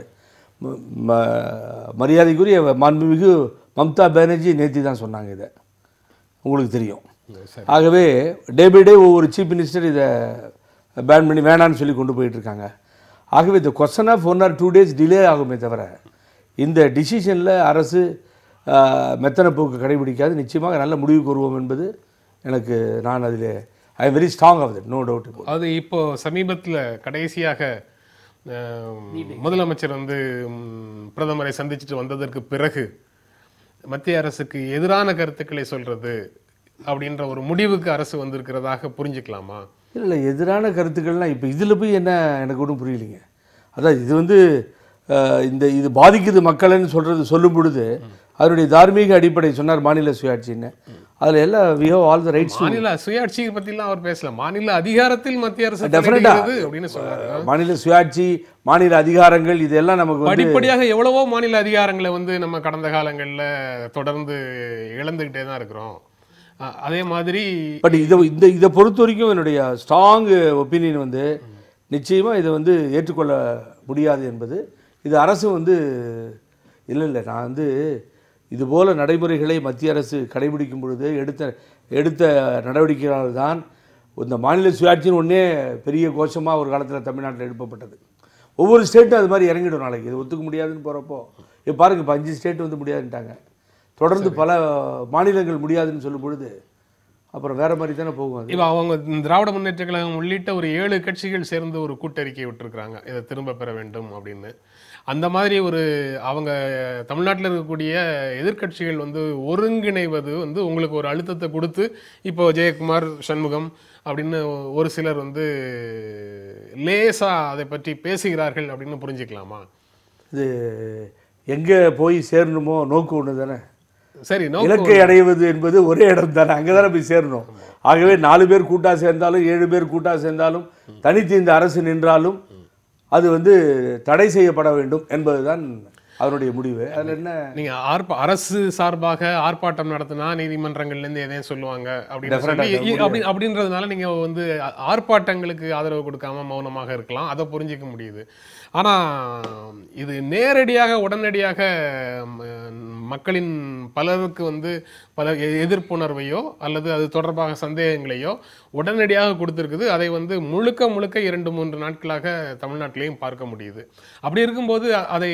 மரியாதைக்குரிய மாண்புமிகு மம்தா பானர்ஜி நேத்தி தான் சொன்னாங்க இதை உங்களுக்கு தெரியும் சரி. ஆகவே டே பை டே ஒவ்வொரு சீஃப் மினிஸ்டர் இதை பேன் பண்ணி வேணான்னு சொல்லி கொண்டு போயிட்டு இருக்காங்க ஆகவே இந்த question of one or two days delay ஆகுமே தவிர இந்த டிசிஷனில் அரசு ஆஹ், மெத்தன போக்கு கடைபிடிக்காது நிச்சயமாக நல்ல முடிவுக்கு வருவோம் என்பது எனக்கு நான் அதில் I am very strong of that no doubt அது இப்போ சமீபத்துல கடைசியாக அஹ், முதலமைச்சர் வந்து ம், பிரதமரை சந்திச்சுட்டு வந்ததற்கு பிறகு மத்திய அரசுக்கு எதிரான கருத்துக்களை சொல்றது அப்படின்ற ஒரு முடிவுக்கு அரசு வந்திருக்கிறதாக புரிஞ்சுக்கலாமா இல்லை எதிரான கருத்துக்கள்லாம் இப்போ இதில் போய் என்ன எனக்கு ஒன்றும் புரியலைங்க அதான் இது வந்து அஹ், இந்த இது பாதிக்குது மக்கள்னு சொல்கிறது சொல்லும் பொழுது அதனுடைய தார்மீக அடிப்படை சொன்னார் மாநில சுயாட்சின்னு அதில் எல்லாம் we have all the rights மாநில சுயாட்சியை பத்திலாம் அவர் பேசல மாநில அதிகாரத்தில் மத்திய அரசு Definite-ஆ. தலையிடுகிறது அப்படின்னு சொன்னாரு மாநில சுயாட்சி மாநில அதிகாரங்கள் இதெல்லாம் நமக்கு வந்து படிப்படியாக எவ்வளவோ மாநில அதிகாரங்களை வந்து நம்ம கடந்த காலங்கள்ல தொடர்ந்து இழந்துகிட்டே தான் இருக்கிறோம் அஹ் அதே மாதிரி பட் இதை இந்த இதை பொறுத்த வரைக்கும் என்னுடைய ஸ்ட்ராங் ஒப்பீனியன் வந்து நிச்சயமாக இதை வந்து ஏற்றுக்கொள்ள முடியாது என்பது இது அரசு வந்து இல்லை இல்லை நான் வந்து இதுபோல நடைமுறைகளை மத்திய அரசு கடைபிடிக்கும் பொழுது எடுத்த எடுத்த நடவடிக்கைகளால் தான் இந்த மாநில சுயாட்சின்னு ஒன்றே பெரிய கோஷமாக ஒரு காலத்தில் தமிழ்நாட்டில் எழுப்பப்பட்டது ஒவ்வொரு ஸ்டேட்டும் அது மாதிரி இறங்கிடும் நாளைக்கு இது ஒத்துக்க முடியாதுன்னு போகிறப்போ இப்போ பாருங்க இப்போ அஞ்சு ஸ்டேட் வந்து முடியாதுன்ட்டாங்க தொடர்ந்து பல மாநிலங்கள் முடியாதுன்னு சொல்லும் பொழுது அப்புறம் வேற மாதிரி தானே போகும் அது இப்ப அவங்க திராவிட முன்னேற்ற கழகம் உள்ளிட்ட ஒரு ஏழு கட்சிகள் சேர்ந்து ஒரு கூட்டறிக்கை விட்டுருக்காங்க இதை திரும்ப பெற வேண்டும் அப்படின்னு அந்த மாதிரி ஒரு அவங்க தமிழ்நாட்டில் இருக்கக்கூடிய எதிர்க்கட்சிகள் வந்து ஒருங்கிணைவது வந்து உங்களுக்கு ஒரு அழுத்தத்தை கொடுத்து இப்போ ஜெயக்குமார் சண்முகம் அப்படின்னு ஒரு சிலர் வந்து லேசா அதை பற்றி பேசுகிறார்கள் அப்படின்னு புரிஞ்சுக்கலாமா இது எங்கே போய் சேரணுமோ நோக்கு ஒன்று தானே சரி நோ இலக்கை அடைவது என்பது ஒரே இடம் தானே அங்கே தானே போய் சேரணும் ஆகவே நாலு பேர் கூட்டா சேர்ந்தாலும் ஏழு பேர் கூட்டா சேர்ந்தாலும் தனித்து இந்த அரசு நின்றாலும் அது வந்து தடை செய்யப்பட வேண்டும் என்பதுதான் அதனுடைய முடிவு அதில் என்ன நீங்க ஆர்ப்ப அரசு சார்பாக ஆர்ப்பாட்டம் நடத்தினா நீதிமன்றங்கள்ல இருந்து எதையும் சொல்லுவாங்க அப்படின்னு Definitely சொல்லி இ- அப்படி அப்படின்றதுனால நீங்க வந்து ஆ- ஆர்ப்பாட்டங்களுக்கு ஆதரவு கொடுக்காம மௌனமாக இருக்கலாம் அதை புரிஞ்சிக்க முடியுது ஆனா இது நேரடியாக உடனடியாக ம், மக்களின் பலருக்கு வந்து பல எ- எதிர்ப்புணர்வையோ அல்லது அது தொடர்பாக சந்தேகங்களையோ உடனடியாக கொடுத்துருக்குது அதை வந்து முழுக்க முழுக்க இரண்டு மூன்று நாட்களாக தமிழ்நாட்டிலையும் பார்க்க முடியுது அப்படி இருக்கும்போது அ- அதை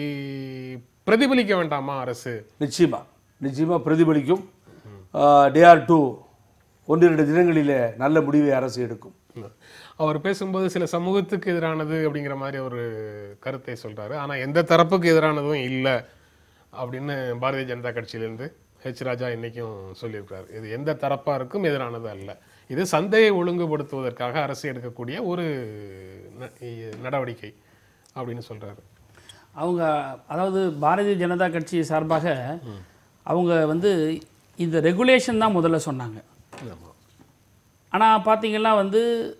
பிரதிபலிக்க வேண்டாமா அரசு நிச்சயமா நிச்சயமா பிரதிபலிக்கும் டிஆர் டூ ஒன்றிரண்டு தினங்களிலே நல்ல முடிவை அரசு எடுக்கும் அவர் பேசும்போது சில சமூகத்துக்கு எதிரானது அப்படிங்கிற மாதிரி ஒரு கருத்தை சொல்றாரு ஆனா எந்த தரப்புக்கு எதிரானதும் இல்லை அப்படின்னு பாரதிய ஜனதா கட்சியிலேருந்து ஹெச் ராஜா இன்னைக்கும் சொல்லியிருக்கிறார் இது எந்த தரப்பாருக்கும் எதிரானது அல்ல இது சந்தையை ஒழுங்குபடுத்துவதற்காக அரசு எடுக்கக்கூடிய ஒரு ந- இ- நடவடிக்கை அப்படின்னு சொல்றாரு அவங்க அதாவது பாரதிய ஜனதா கட்சி சார்பாக அவங்க வந்து இந்த ரெகுலேஷன் தான் முதல்ல சொன்னாங்க ஆமா. ஆனால் பார்த்தீங்கன்னா வந்து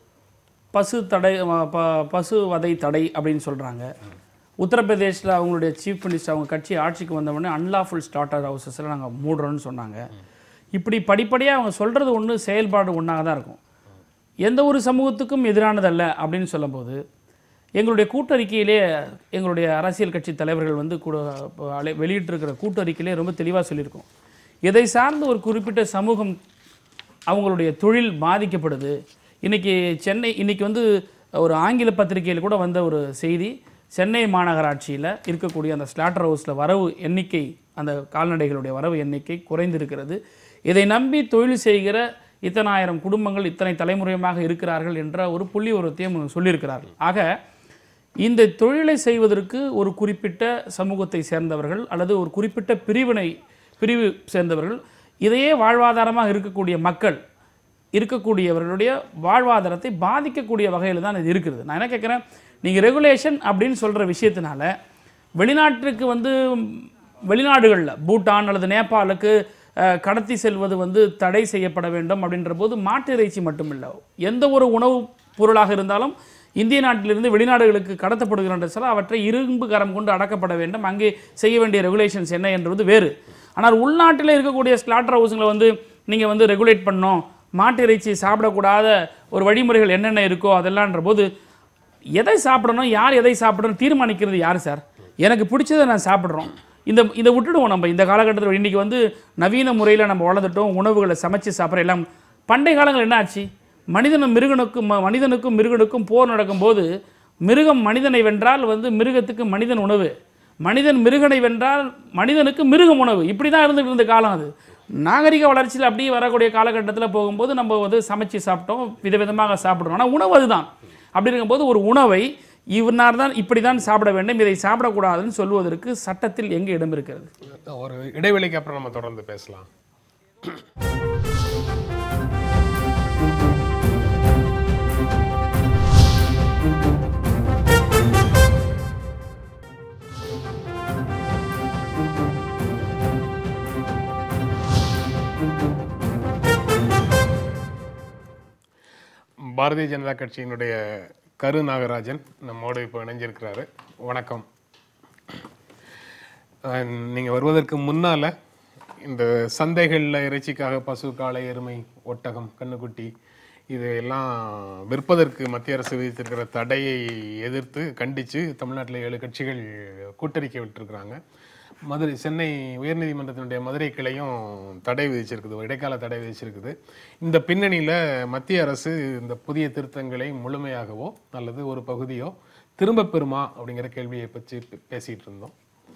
பசு தடை அஹ் ப- பசு வதை தடை அப்படின்னு சொல்கிறாங்க உத்தரப்பிரதேசில் அவங்களுடைய சீஃப் மினிஸ்டர் அவங்க கட்சி ஆட்சிக்கு வந்தவுடனே அன்லாஃபுல் ஸ்டார்டர் ஹவுசஸில் நாங்கள் மூடுறோன்னு சொன்னாங்க இப்படி படிப்படியாக அவங்க சொல்கிறது ஒன்று செயல்பாடு ஒன்றாக தான் இருக்கும் எந்த ஒரு சமூகத்துக்கும் எதிரானதல்ல அப்படின்னு சொல்லும்போது எங்களுடைய கூட்டறிக்கையிலே எங்களுடைய அரசியல் கட்சி தலைவர்கள் வந்து கூட இப்போ அலை- வெளியிட்டிருக்கிற கூட்டறிக்கையிலே ரொம்ப தெளிவாக சொல்லியிருக்கோம் இதை சார்ந்து ஒரு குறிப்பிட்ட சமூகம் அவங்களுடைய தொழில் பாதிக்கப்படுது இன்னைக்கு சென்னை இன்னைக்கு வந்து ஒரு ஆங்கில பத்திரிகையில் கூட வந்த ஒரு செய்தி சென்னை மாநகராட்சியில் இருக்கக்கூடிய அந்த ஸ்லாட்டர் ஹவுஸில் வரவு எண்ணிக்கை அந்த கால்நடைகளுடைய வரவு எண்ணிக்கை குறைந்திருக்கிறது இதை நம்பி தொழில் செய்கிற இத்தனாயிரம் குடும்பங்கள் இத்தனை தலைமுறையமாக இருக்கிறார்கள் என்ற ஒரு புள்ளி ஒருத்தையும் சொல்லியிருக்கிறார்கள் ஆக இந்த தொழிலை செய்வதற்கு ஒரு குறிப்பிட்ட சமூகத்தை சேர்ந்தவர்கள் அல்லது ஒரு குறிப்பிட்ட பிரிவினை பிரிவு சேர்ந்தவர்கள் இதையே வாழ்வாதாரமாக இருக்கக்கூடிய மக்கள் இருக்கக்கூடியவர்களுடைய வாழ்வாதாரத்தை பாதிக்கக்கூடிய வகையில் தான் இது இருக்கிறது நான் என்ன கேட்குறேன் நீங்கள் ரெகுலேஷன் அப்படின்னு சொல்கிற விஷயத்தினால வெளிநாட்டுக்கு வந்து வெளிநாடுகளில் பூட்டான் அல்லது நேபாளுக்கு அஹ், கடத்தி செல்வது வந்து தடை செய்யப்பட வேண்டும் அப்படின்ற போது மாட்டு இறைச்சி மட்டுமில்லை எந்த ஒரு உணவுப் பொருளாக இருந்தாலும் இந்திய நாட்டிலிருந்து வெளிநாடுகளுக்கு கடத்தப்படுகின்ற சில அவற்றை இரும்பு கரம் கொண்டு அடக்கப்பட வேண்டும் அங்கே செய்ய வேண்டிய ரெகுலேஷன்ஸ் என்ன என்றது வேறு ஆனால் உள்நாட்டில் இருக்கக்கூடிய ஸ்லாட்டர் ஹவுஸுங்களை வந்து நீங்கள் வந்து ரெகுலேட் பண்ணணும் மாட்டு இறைச்சி சாப்பிடக்கூடாத ஒரு வழிமுறைகள் என்னென்ன இருக்கோ அதெல்லாம்ன்ற போது எதை சாப்பிடணும் யார் எதை சாப்பிடணும் தீர்மானிக்கிறது யார் சார் எனக்கு பிடிச்சதை நான் சாப்பிட்றோம் இந்த இதை விட்டுடுவோம் நம்ம இந்த காலகட்டத்தில் இன்றைக்கி வந்து நவீன முறையில் நம்ம வளர்ந்துட்டோம் உணவுகளை சமைச்சு சாப்பிட்ற எல்லாம் பண்டைய காலங்கள் என்ன ஆச்சு மனிதனும் மிருகனுக்கும் ம- மனிதனுக்கும் மிருகனுக்கும் போர் நடக்கும்போது மிருகம் மனிதனை வென்றால் வந்து மிருகத்துக்கு மனிதன் உணவு மனிதன் மிருகனை வென்றால் மனிதனுக்கு மிருகம் உணவு இப்படி தான் இருந்துட்டு இருந்த காலம் அது நாகரிக வளர்ச்சியில் அப்படியே வரக்கூடிய காலகட்டத்தில் போகும்போது நம்ம வந்து சமைச்சு சாப்பிட்டோம் விதவிதமாக சாப்பிட்றோம் ஆனால் உணவு அதுதான் அப்படி இருக்கும்போது ஒரு உணவை இவனார் தான் இப்படி தான் சாப்பிட வேண்டும் இதை சாப்பிடக்கூடாதுன்னு சொல்வதற்கு சட்டத்தில் எங்கே இடம் இருக்கிறது ஒரு இடைவெளிக்கு அப்புறம் நம்ம தொடர்ந்து பேசலாம் பாரதிய ஜனதா கட்சியினுடைய கரு நாகராஜன் நம்மோடு இப்போ இணைஞ்சிருக்கிறாரு வணக்கம் அஹ் நீங்க வருவதற்கு முன்னால இந்த சந்தைகளில் இறைச்சிக்காக பசு காளை எருமை ஒட்டகம் கண்ணுக்குட்டி இதையெல்லாம் விற்பதற்கு மத்திய அரசு விதித்திருக்கிற தடையை எதிர்த்து கண்டித்து தமிழ்நாட்டில் ஏழு கட்சிகள் கூட்டறிக்கை விட்டிருக்கிறாங்க மதுரை சென்னை உயர்நீதிமன்றத்தினுடைய மதுரை கிளையும் தடை விதிச்சிருக்குது இடைக்கால தடை விதிச்சிருக்குது இந்த பின்னணியில் மத்திய அரசு இந்த புதிய திருத்தங்களை முழுமையாகவோ அல்லது ஒரு பகுதியோ திரும்ப பெறுமா அப்படிங்கிற கேள்வியை பற்றி பே- பேசிட்டு இருந்தோம்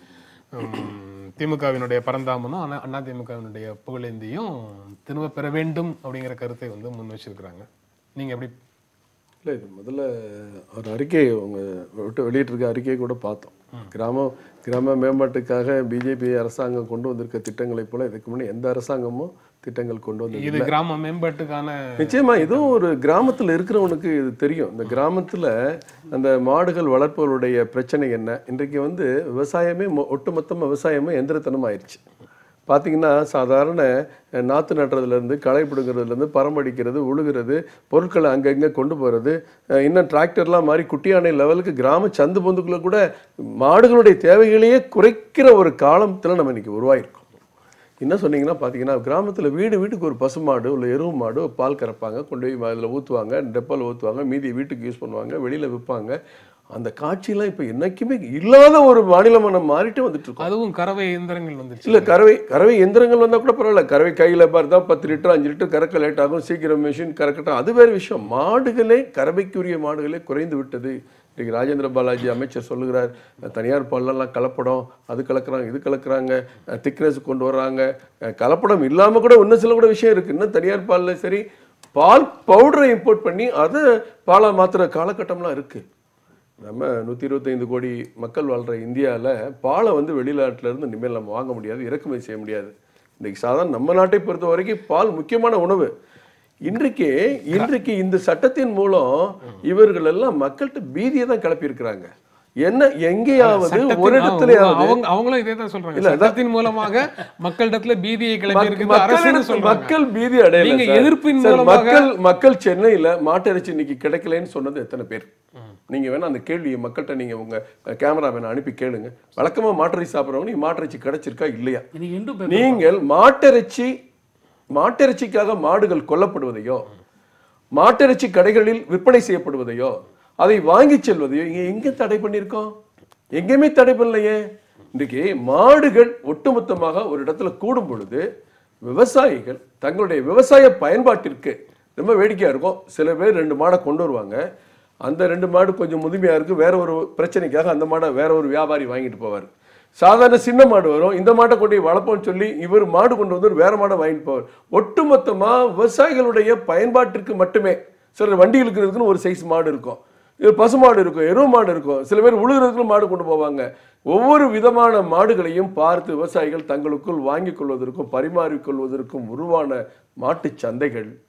உம், திமுகவினுடைய பரந்தாமனும் அண்ணா அண்ணா திமுகவினுடைய புகழேந்தியும் திரும்ப பெற வேண்டும் அப்படிங்கிற கருத்தை வந்து முன் வச்சிருக்கிறாங்க நீங்க எப்படி இல்லை இது முதல்ல ஒரு அறிக்கை அவங்க விட்டு வெளியிட்டிருக்க அறிக்கையை கூட பார்த்தோம் கிராம கிராம மேம்பாட்டுக்காக பிஜேபி அரசாங்கம் கொண்டு வந்திருக்க திட்டங்களைப் போல இதுக்கு முன்னே எந்த அரசாங்கமும் திட்டங்கள் கொண்டு வந்தது இது கிராம மேம்பாட்டுக்கான நிச்சயமா இதுவும் ஒரு கிராமத்துல இருக்கிறவனுக்கு இது தெரியும் இந்த கிராமத்துல அந்த மாடுகள் வளர்ப்பவருடைய பிரச்சனை என்ன இன்றைக்கு வந்து விவசாயமே மொ- ஒட்டுமொத்தமா விவசாயமே எந்திரத்தனம் ஆயிடுச்சு பார்த்தீங்கன்னா சாதாரண அஹ், நாற்று நட்டுறதுலேருந்து களை பிடுங்கிறதுலேருந்து பரமடிக்கிறது உழுகிறது பொருட்களை அங்கங்கே கொண்டு போகிறது இன்னும் டிராக்டர்லாம் மாதிரி குட்டியானை லெவலுக்கு கிராம சந்து பொந்துக்குள்ள கூட மாடுகளுடைய தேவைகளையே குறைக்கிற ஒரு காலத்தில் நம்ம இன்னைக்கு உருவாயிருக்கோம் என்ன சொன்னீங்கன்னா பார்த்தீங்கன்னா கிராமத்தில் வீடு வீட்டுக்கு ஒரு பசுமாடு இல்லை எருவு மாடு பால் கறப்பாங்க கொண்டு போய் அதில் ஊற்றுவாங்க டெப்பால் ஊற்றுவாங்க மீதி வீட்டுக்கு யூஸ் பண்ணுவாங்க வெளியில் விற்பாங்க அந்த காட்சியெல்லாம் இப்போ என்னைக்குமே இல்லாத ஒரு மாநிலம் நம்ம மாறிட்டு வந்துட்டு இருக்கோம் அதுவும் கறவை இயந்திரங்கள் வந்துருச்சு இல்ல கறவை கறவை எந்திரங்கள் வந்தா கூட பரவாயில்ல கறவை கையில பார்த்தா பத்து லிட்டர் அஞ்சு லிட்டர் கறக்க லேட் ஆகும் சீக்கிரம் மிஷின் கறக்கட்டும் அது வேற விஷயம் மாடுகளே கறவைக்குரிய மாடுகளே குறைந்து விட்டது இன்னைக்கு ராஜேந்திர பாலாஜி அமைச்சர் சொல்லுகிறார் தனியார் பால்லாம் கலப்படம் அது கலக்குறாங்க இது கலக்குறாங்க திக்னஸ் கொண்டு வர்றாங்க அஹ் கலப்படம் இல்லாம கூட இன்னும் சில கூட விஷயம் இருக்கு இன்னும் தனியார் பால்ல சரி பால் பவுடரை இம்போர்ட் பண்ணி அதை பாலா மாத்துற காலகட்டம்லாம் இருக்கு நம்ம நூற்றி இருபத்தைந்து கோடி மக்கள் வாழ்கிற இந்தியாவில் பாலை வந்து வெளிநாட்டுல இருந்து இனிமேல் நம்ம வாங்க முடியாது இறக்குமதி செய்ய முடியாது இன்னைக்கு சாதாரண நம்ம நாட்டை பொறுத்த வரைக்கும் பால் முக்கியமான உணவு இன்றைக்கு இன்றைக்கு இந்த சட்டத்தின் மூலம் இவர்கள் எல்லாம் மக்கள்கிட்ட பீதியை தான் கிளப்பி இருக்கிறாங்க என்ன எங்கேயாவது சட்டத்தின் ஒரு இடத்துலயாவது அவங்க அவங்களும் இதே தான் சொல்றாங்க இல்ல, அதான்- சட்டத்தின் மூலமாக மக்களிடத்துல பீதியை கிளப்பி மக்- இருக்குது அரசுன்னு மக்களிடத்து- சொல்றாங்க மக்கள் பீதி அடையல நீங்க சார். எதிர்ப்பின் சார், மூலமாக- மக்கள் மக்கள் சென்னையில மாட்டிறைச்சி இன்னைக்கு கிடைக்கலன்னு சொன்னது எத்தனை பேர் நீங்க வேணா அந்த கேள்வியை மக்கள்கிட்ட நீங்க உங்க கேமராமேனை அனுப்பி கேளுங்க வழக்கமா மாட்டிறைச்சி சாப்பிட்றவங்க நீ மாட்டிறைச்சி கிடைச்சிருக்கா இல்லையா இன்னைக்கு இந்து பேப்பர் நீங்கள் மாட்டிறைச்சி மாட்டிறைச்சிக்காக மாடுகள் கொல்லப்படுவதையோ மாட்டிறைச்சி கடைகளில் விற்பனை செய்யப்படுவதையோ அதை வாங்கி செல்வதையோ இங்க எங்க தடை பண்ணியிருக்கோம் எங்கேயுமே தடை பண்ணலையே இன்றைக்கு மாடுகள் ஒட்டுமொத்தமாக ஒரு இடத்துல கூடும் பொழுது விவசாயிகள் தங்களுடைய விவசாய பயன்பாட்டிற்கு ரொம்ப வேடிக்கையா இருக்கும் சில பேர் ரெண்டு மாடை கொண்டு வருவாங்க அந்த ரெண்டு மாடு கொஞ்சம் முதுமையா இருக்கு வேற ஒரு பிரச்சனைக்காக அந்த மாடை வேற ஒரு வியாபாரி வாங்கிட்டு போவார் சாதாரண சின்ன மாடு வரும் இந்த மாட்டை கொண்டு போய் வளர்ப்போம்னு சொல்லி இவர் மாடு கொண்டு வந்து ஒரு வேற மாடை வாங்கிட்டு போவார் ஒட்டுமொத்தமா விவசாயிகளுடைய பயன்பாட்டிற்கு மட்டுமே சில வண்டி இழுக்கிறதுக்குன்னு ஒரு சைஸ் மாடு இருக்கும் இது பசு மாடு இருக்கும் எருவு மாடு இருக்கும் சில பேர் உழுகிறதுக்குன்னு மாடு கொண்டு போவாங்க ஒவ்வொரு விதமான மாடுகளையும் பார்த்து விவசாயிகள் தங்களுக்குள் வாங்கிக் கொள்வதற்கும் பரிமாறிக் கொள்வதற்கும் உருவான மாட்டுச் சந்தைகள்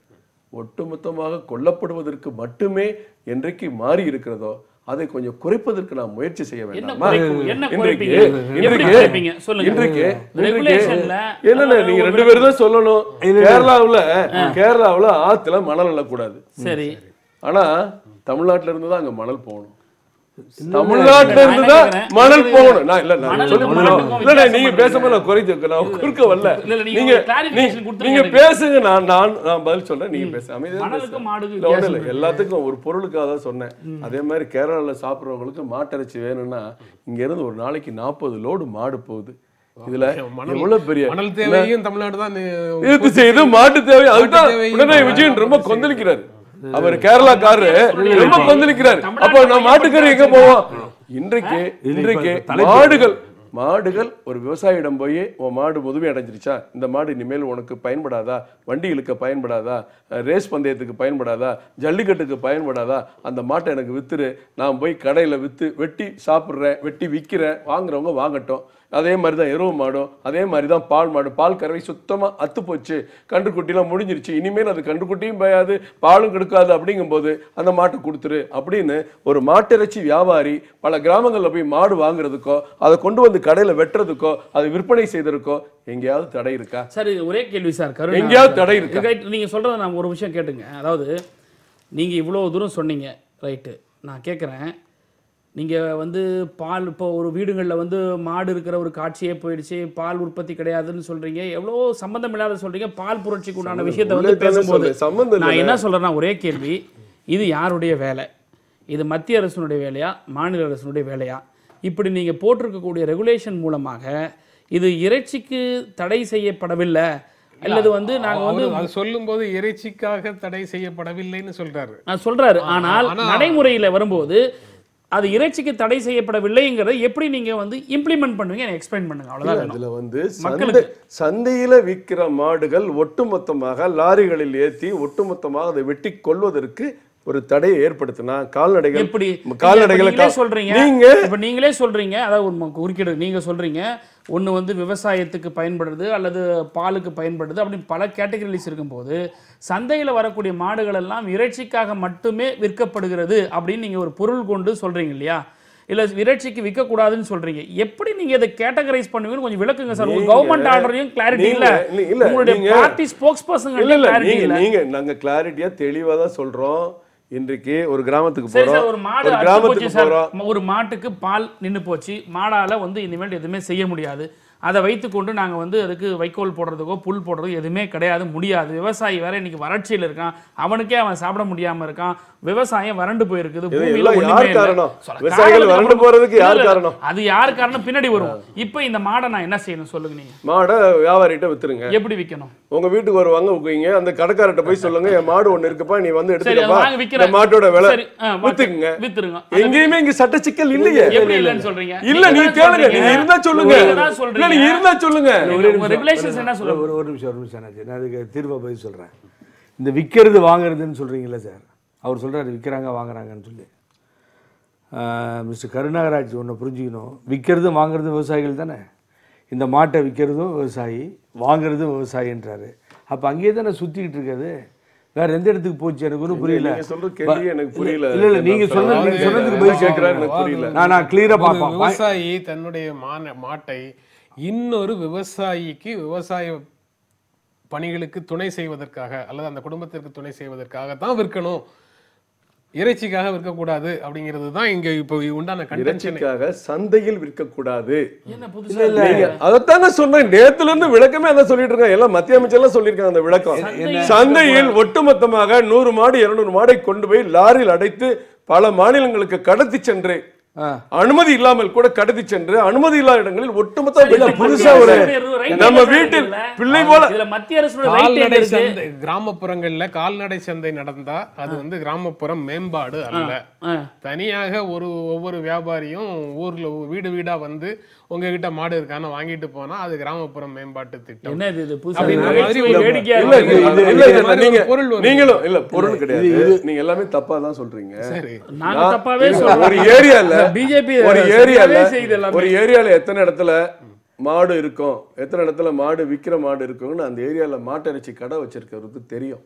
ஒட்டுமொத்தமாக கொல்லப்படுவதற்கு மட்டுமே என்றைக்கு மாறி இருக்கிறதோ அதை கொஞ்சம் குறைப்பதற்கு நாம் முயற்சி செய்ய என்ன வேண்டாமா குறைக்கும்? என்ன இன்றைக்கு குறைப்பீங்க? எப்படி இன்றைக்கு குறைப்பீங்க? சொல்லுங்க. இன்றைக்கு இன்றைக்கு Regulationல என்னென்ன நீங்க ரெண்டு பேரும் தான் சொல்லணும் கேரளாவுல கேரளாவுல ஆத்துல மணல் அள்ளக்கூடாது சரி ஆனா தமிழ்நாட்டுல இருந்து தான் அங்க மணல் போகணும் தமிழ்நாட்டுல இருந்து தான் நான் என்ன மணல் கேக்குறேன்? போகணும் நான் இல்ல நான் மணலுக்கும் சொல்லி மணலுக்கும் இல்ல நீங்க வித்தியாசம் பேசும்போது நான் குறைச்சு நான் குறுக்க வரல இல்ல, இல்ல, நீங்க நீங்க ஒரு clarification நீ- கொடுத்துருங்க நீங்க எனக்கு. பேசுங்க நான் நான் நான் பதில் சொல்றேன் நீங்க பேசுங்க அமைதியா மணலுக்கும் பேசுங்க. மாடுக்கும் இல்ல, ஒண்ணும் இல்ல வித்தியாசம் எல்லாத்துக்கும் ஒரு பொருளுக்காக தான் சொன்னேன் அதே மாதிரி கேரளால சாப்பிடுறவங்களுக்கு மாட்டிறைச்சி வேணும்னா இங்க இருந்து ஒரு நாளைக்கு நாற்பது லோடு மாடு போகுது இதுல மணல் எவ்வளவு பெரிய மணல் தேவையும் தமிழ்நாடு தான் இது செய்து மாட்டு தேவை அதுதான் தேவையும் உடனே விஜயன் ரொம்ப கொந்தளிக்கிறாரு அவர் கேரளாக்காரரு ரொம்ப கொந்தளிக்கிறாரு அப்ப நான் மாட்டுக்கறி எங்க போவோம் இன்றைக்கு இன்றைக்கு மாடுகள் மாடுகள் ஒரு விவசாயியிடம் போய் உன் மாடு முதுமை அடைஞ்சிருச்சா இந்த மாடு இனிமேல் உனக்கு பயன்படாதா வண்டி இழுக்க பயன்படாதா அஹ், ரேஸ் பந்தயத்துக்கு பயன்படாதா ஜல்லிக்கட்டுக்கு பயன்படாதா அந்த மாட்டை எனக்கு வித்துரு நான் போய் கடையில வித்து வெட்டி சாப்பிட்றேன் வெட்டி விற்கிறேன் வாங்குறவங்க வாங்கட்டும் அதே மாதிரி தான் எருவு மாடும் அதே மாதிரி தான் பால் மாடு பால் கறவை சுத்தமாக அத்து போச்சு கன்றுக்குட்டிலாம் முடிஞ்சிருச்சு இனிமேல் அது கன்றுக்குட்டியும் பாயாது பாலும் கெடுக்காது அப்படிங்கும்போது அந்த மாட்டை கொடுத்துரு அப்படின்னு ஒரு மாட்டிறைச்சி வியாபாரி பல கிராமங்களில் போய் மாடு வாங்குறதுக்கோ அதை கொண்டு வந்து கடையில் வெட்டுறதுக்கோ அதை விற்பனை செய்ததுக்கோ எங்கேயாவது தடை இருக்கா சரி ஒரே கேள்வி சார் கருணா எங்கேயாவது தடை இருக்கா ரைட் நீங்க சொல்றத நான் ஒரு விஷயம் கேட்டுங்க அதாவது நீங்க இவ்வளவு தூரம் சொன்னீங்க ரைட்டு நான் கேட்குறேன் நீங்க வந்து பால் இப்போ ஒரு வீடுகளில் வந்து மாடு இருக்கிற ஒரு காட்சியே போயிடுச்சு பால் உற்பத்தி கிடையாதுன்னு சொல்றீங்க எவ்வளோ சம்மந்தம் இல்லாத சொல்றீங்க பால் புரட்சிக்கு உண்டான விஷயத்தை வந்து உள்ளே தானே பேசும்போது சொல்றேன். சம்மந்தம் நான் இல்லை. என்ன சொல்றேன்னா ஒரே கேள்வி இது யாருடைய வேலை இது மத்திய அரசினுடைய வேலையா மாநில அரசினுடைய வேலையா இப்படி நீங்க போட்டிருக்கக்கூடிய ரெகுலேஷன் மூலமாக இது இறைச்சிக்கு தடை செய்யப்படவில்லை அல்லது வந்து நாங்க வந்து அவரு அது சொல்லும்போது இறைச்சிக்காக தடை செய்யப்படவில்லைன்னு சொல்றாரு நான் சொல்றாரு ஆனால் ஆனா- நடைமுறையில வரும்போது அது இறைச்சிக்கு தடை செய்யப்படவில்லைங்கிறத எப்படி நீங்க வந்து இம்ப்ளிமெண்ட் பண்ணுவீங்க எனக்கு எக்ஸ்பிளைன் பண்ணுங்க அவ்வளவுதான் வேணும். அதுல வந்து மக்களுக்கு. சந்தை சந்தையில விற்கிற மாடுகள் ஒட்டுமொத்தமாக லாரிகளில் ஏத்தி ஒட்டுமொத்தமாக அதை வெட்டி கொள்வதற்கு ஒரு தடையை ஏற்படுத்தினா கால்நடைகள் எப்படி கால்நடைகளை இப்ப நீங்களே கா- சொல்றீங்க நீங்க இப்ப நீங்களே சொல்றீங்க அதாவது ஒரு ம- குறுக்கீடு நீங்க சொல்றீங்க ஒண்ணு வந்து விவசாயத்துக்கு பயன்படுது அல்லது பாலுக்கு பயன்படுது அப்படி பல கேட்டகரிஸ் இருக்கும்போது சந்தையில வரக்கூடிய மாடுகள் எல்லாம் இறைச்சிக்காக மட்டுமே விற்கப்படுகிறது அப்படின்னு நீங்க ஒரு பொருள் கொண்டு சொல்றீங்க இல்லையா இல்ல இறைச்சிக்கு விற்க கூடாதுன்னு சொல்றீங்க எப்படி நீங்க இதை கேட்டகரைஸ் பண்ணுவீங்கன்னு கொஞ்சம் விளக்குங்க சார் உங்க நீங்க- கவர்மெண்ட் ஆர்டரையும் கிளாரிட்டி இல்ல நீங்க- இல்ல, இல்ல, உங்களுடைய நீங்க- பார்ட்டி ஸ்போக்ஸ் பர்சன் இல்ல இல்ல கிளாரிட்டி நீங்க இல்ல நீங்க நாங்க கிளாரிட்டியா தெளிவா தான் சொல்றோம் இன்றைக்கு ஒரு கிராமத்துக்கு சரி சார் போறோம் ஒரு மாடு ஒரு அறுத்து போச்சு கிராமத்துக்கு சார் போறோம் ம- ஒரு மாட்டுக்கு பால் நின்னு போச்சு மாடால வந்து இனிமேல் எதுவுமே செய்ய முடியாது அதை வைத்துக்கொண்டு நாங்க வந்து அதுக்கு வைக்கோல் போடுறதுக்கோ புல் போடுறதுக்கோ எதுவுமே கிடையாது முடியாது விவசாயி வேற இன்னைக்கு வறட்சியில் இருக்கான் அவனுக்கே அவன் சாப்பிட முடியாம இருக்கான் விவசாயம் வறண்டு போயிருக்குது இது பூமியில எல்லாம் ஒண்ணுமே யார் இல்ல. காரணம்? சொல்ல- விவசாயிகள் காரணத்துக்கு வறண்டு அப்புறம் போறதுக்கு யார் இல்ல, இல்ல, காரணம்? அது யார் காரணம் பின்னாடி வரும் இப்போ இந்த மாடை நான் என்ன செய்யணும் சொல்லுங்க நீங்க மாடை வியாபாரிகிட்ட வித்துருங்க எப்படி விற்கணும் உங்க வீட்டுக்கு வருவாங்க உங்க அந்த கடைக்காரர்கிட்ட போய் சொல்லுங்க என் மாடு ஒண்ணு இருக்குப்பா நீ வந்து சரி அதை எடுத்துக்கப்பா வாங்க இந்த விற்கிறேன் மாட்டோட விலை சரி ஆ, வாங்க. வித்துக்குங்க வித்துருங்க எங்கேயுமே இங்க சட்ட சிக்கல் இல்லையே எப்படி இல்லைன்னு சொல்றீங்க இல்ல நீ நீங்க தான் கேளுங்க சொல்றீங்க. நீங்க இருந்தா சொல்லுங்க நீங்க தான் இல்ல சொல்றீங்க. நீங்க இருந்தா சொல்லுங்க உங்க regulations என்ன சொல்லுங்க ஒரு ஒரு நிமிஷம் ஒரு நிமிஷம் ஆச்சு நான் அதுக்கு தீர்வை பதில் சொல்கிறேன் இந்த விற்கிறது வாங்குறதுன்னு சொல்கிறீங்களே சார் அவர் சொல்கிறாரு விற்கிறாங்க வாங்குறாங்கன்னு சொல்லி மிஸ்டர் கருணாகராஜ் ஒன்று புரிஞ்சுக்கணும் விற்கிறதும் வாங்குறதும் விவசாயிகள் தானே இந்த மாட்டை விற்கிறதும் விவசாயி வாங்குறதும் விவசாயின்றாரு அப்போ அங்கேயே தானே சுற்றிக்கிட்டு இருக்காது வேற எந்த இடத்துக்கு போச்சு எனக்கு ஒன்றும் புரியல நீங்க சொல்ற கேள்வி எனக்கு புரியல இல்ல இல்ல நீங்க சொன்னது நீங்க சொன்னதுக்கு பதில் கேட்கிறாரு கேட்கிறேன் எனக்கு புரியல நான் நான் கிளியரா ஒரு பார்ப்பேன் விவசாயி தன்னுடைய மான மாட்டை இன்னொரு விவசாயிக்கு விவசாய பணிகளுக்கு துணை செய்வதற்காக அல்லது அந்த குடும்பத்திற்கு துணை செய்வதற்காக தான் விற்கணும் இறைச்சிக்காக விற்கக்கூடாது அப்படிங்கிறது தான் இங்க இப்போ உண்டான கண்டென்ஷன் இறைச்சிக்காக சந்தையில் விற்கக்கூடாது என்ன புதுசா நீங்க அதைத்தாங்க சொன்னேன் நேத்துல இருந்து விளக்கமே அதான் சொல்லிட்டு இருக்காங்க எல்லாம் மத்திய அமைச்சர்லாம் சொல்லியிருக்காங்க அந்த விளக்கம் சந்தையில் ஒட்டுமொத்தமாக நூறு மாடு இருநூறு மாடை கொண்டு போய் லாரியில் அடைத்து பல மாநிலங்களுக்கு கடத்தி சென்று ஆ. அனுமதி இல்லாமல் கூட கடத்தி சென்று அனுமதி இல்லாத இடங்களில் ஒட்டுமொத்த இதுல வெட்டி புதுசா மத்திய ஒரு அரசுடைய right நம்ம என்ன வீட்டில் இல்ல? பிள்ளை போல இதுல மத்திய அரசுடைய right எங்க கால்நடை இருக்கு? சந்தை கிராமப்புறங்கள்ல கால்நடை சந்தை நடந்தா அது வந்து கிராமப்புறம் மேம்பாடு அல்ல ஆ. தனியாக ஒரு ஒவ்வொரு வியாபாரியும் ஊர்ல வீடு வீடா வந்து உங்ககிட்ட மாடு இருக்கான்னு வாங்கிட்டு போனா அது கிராமப்புறம் மேம்பாட்டு திட்டம் என்ன இது இது புதுசா அப்படின்ற இருக்கு? மாதிரி நகைச்சுவை ஒரு- வேடிக்கையா இல்ல இருக்கு. இல்ல, இது- இல்ல, இல்ல, இது மாதிரி நீங்க ஒரு பொருள் வருது. நீங்களும் இல்ல பொருள் கிடையாது நீங்க எல்லாமே தப்பா தான் சொல்றீங்க சரி நாங்க தப்பாவே சொல்றோம். ஒரு ஏரியால BJP ஒரு சரியாவே ஏரியால செய்யுது எல்லாமே. ஒரு ஏரியால எத்தனை இடத்துல மாடு இருக்கும் எத்தனை இடத்துல மாடு விக்கிற மாடு இருக்கும்னு அந்த ஏரியால மாட்டிறைச்சி கடை வச்சிருக்கிறதுக்கு தெரியும்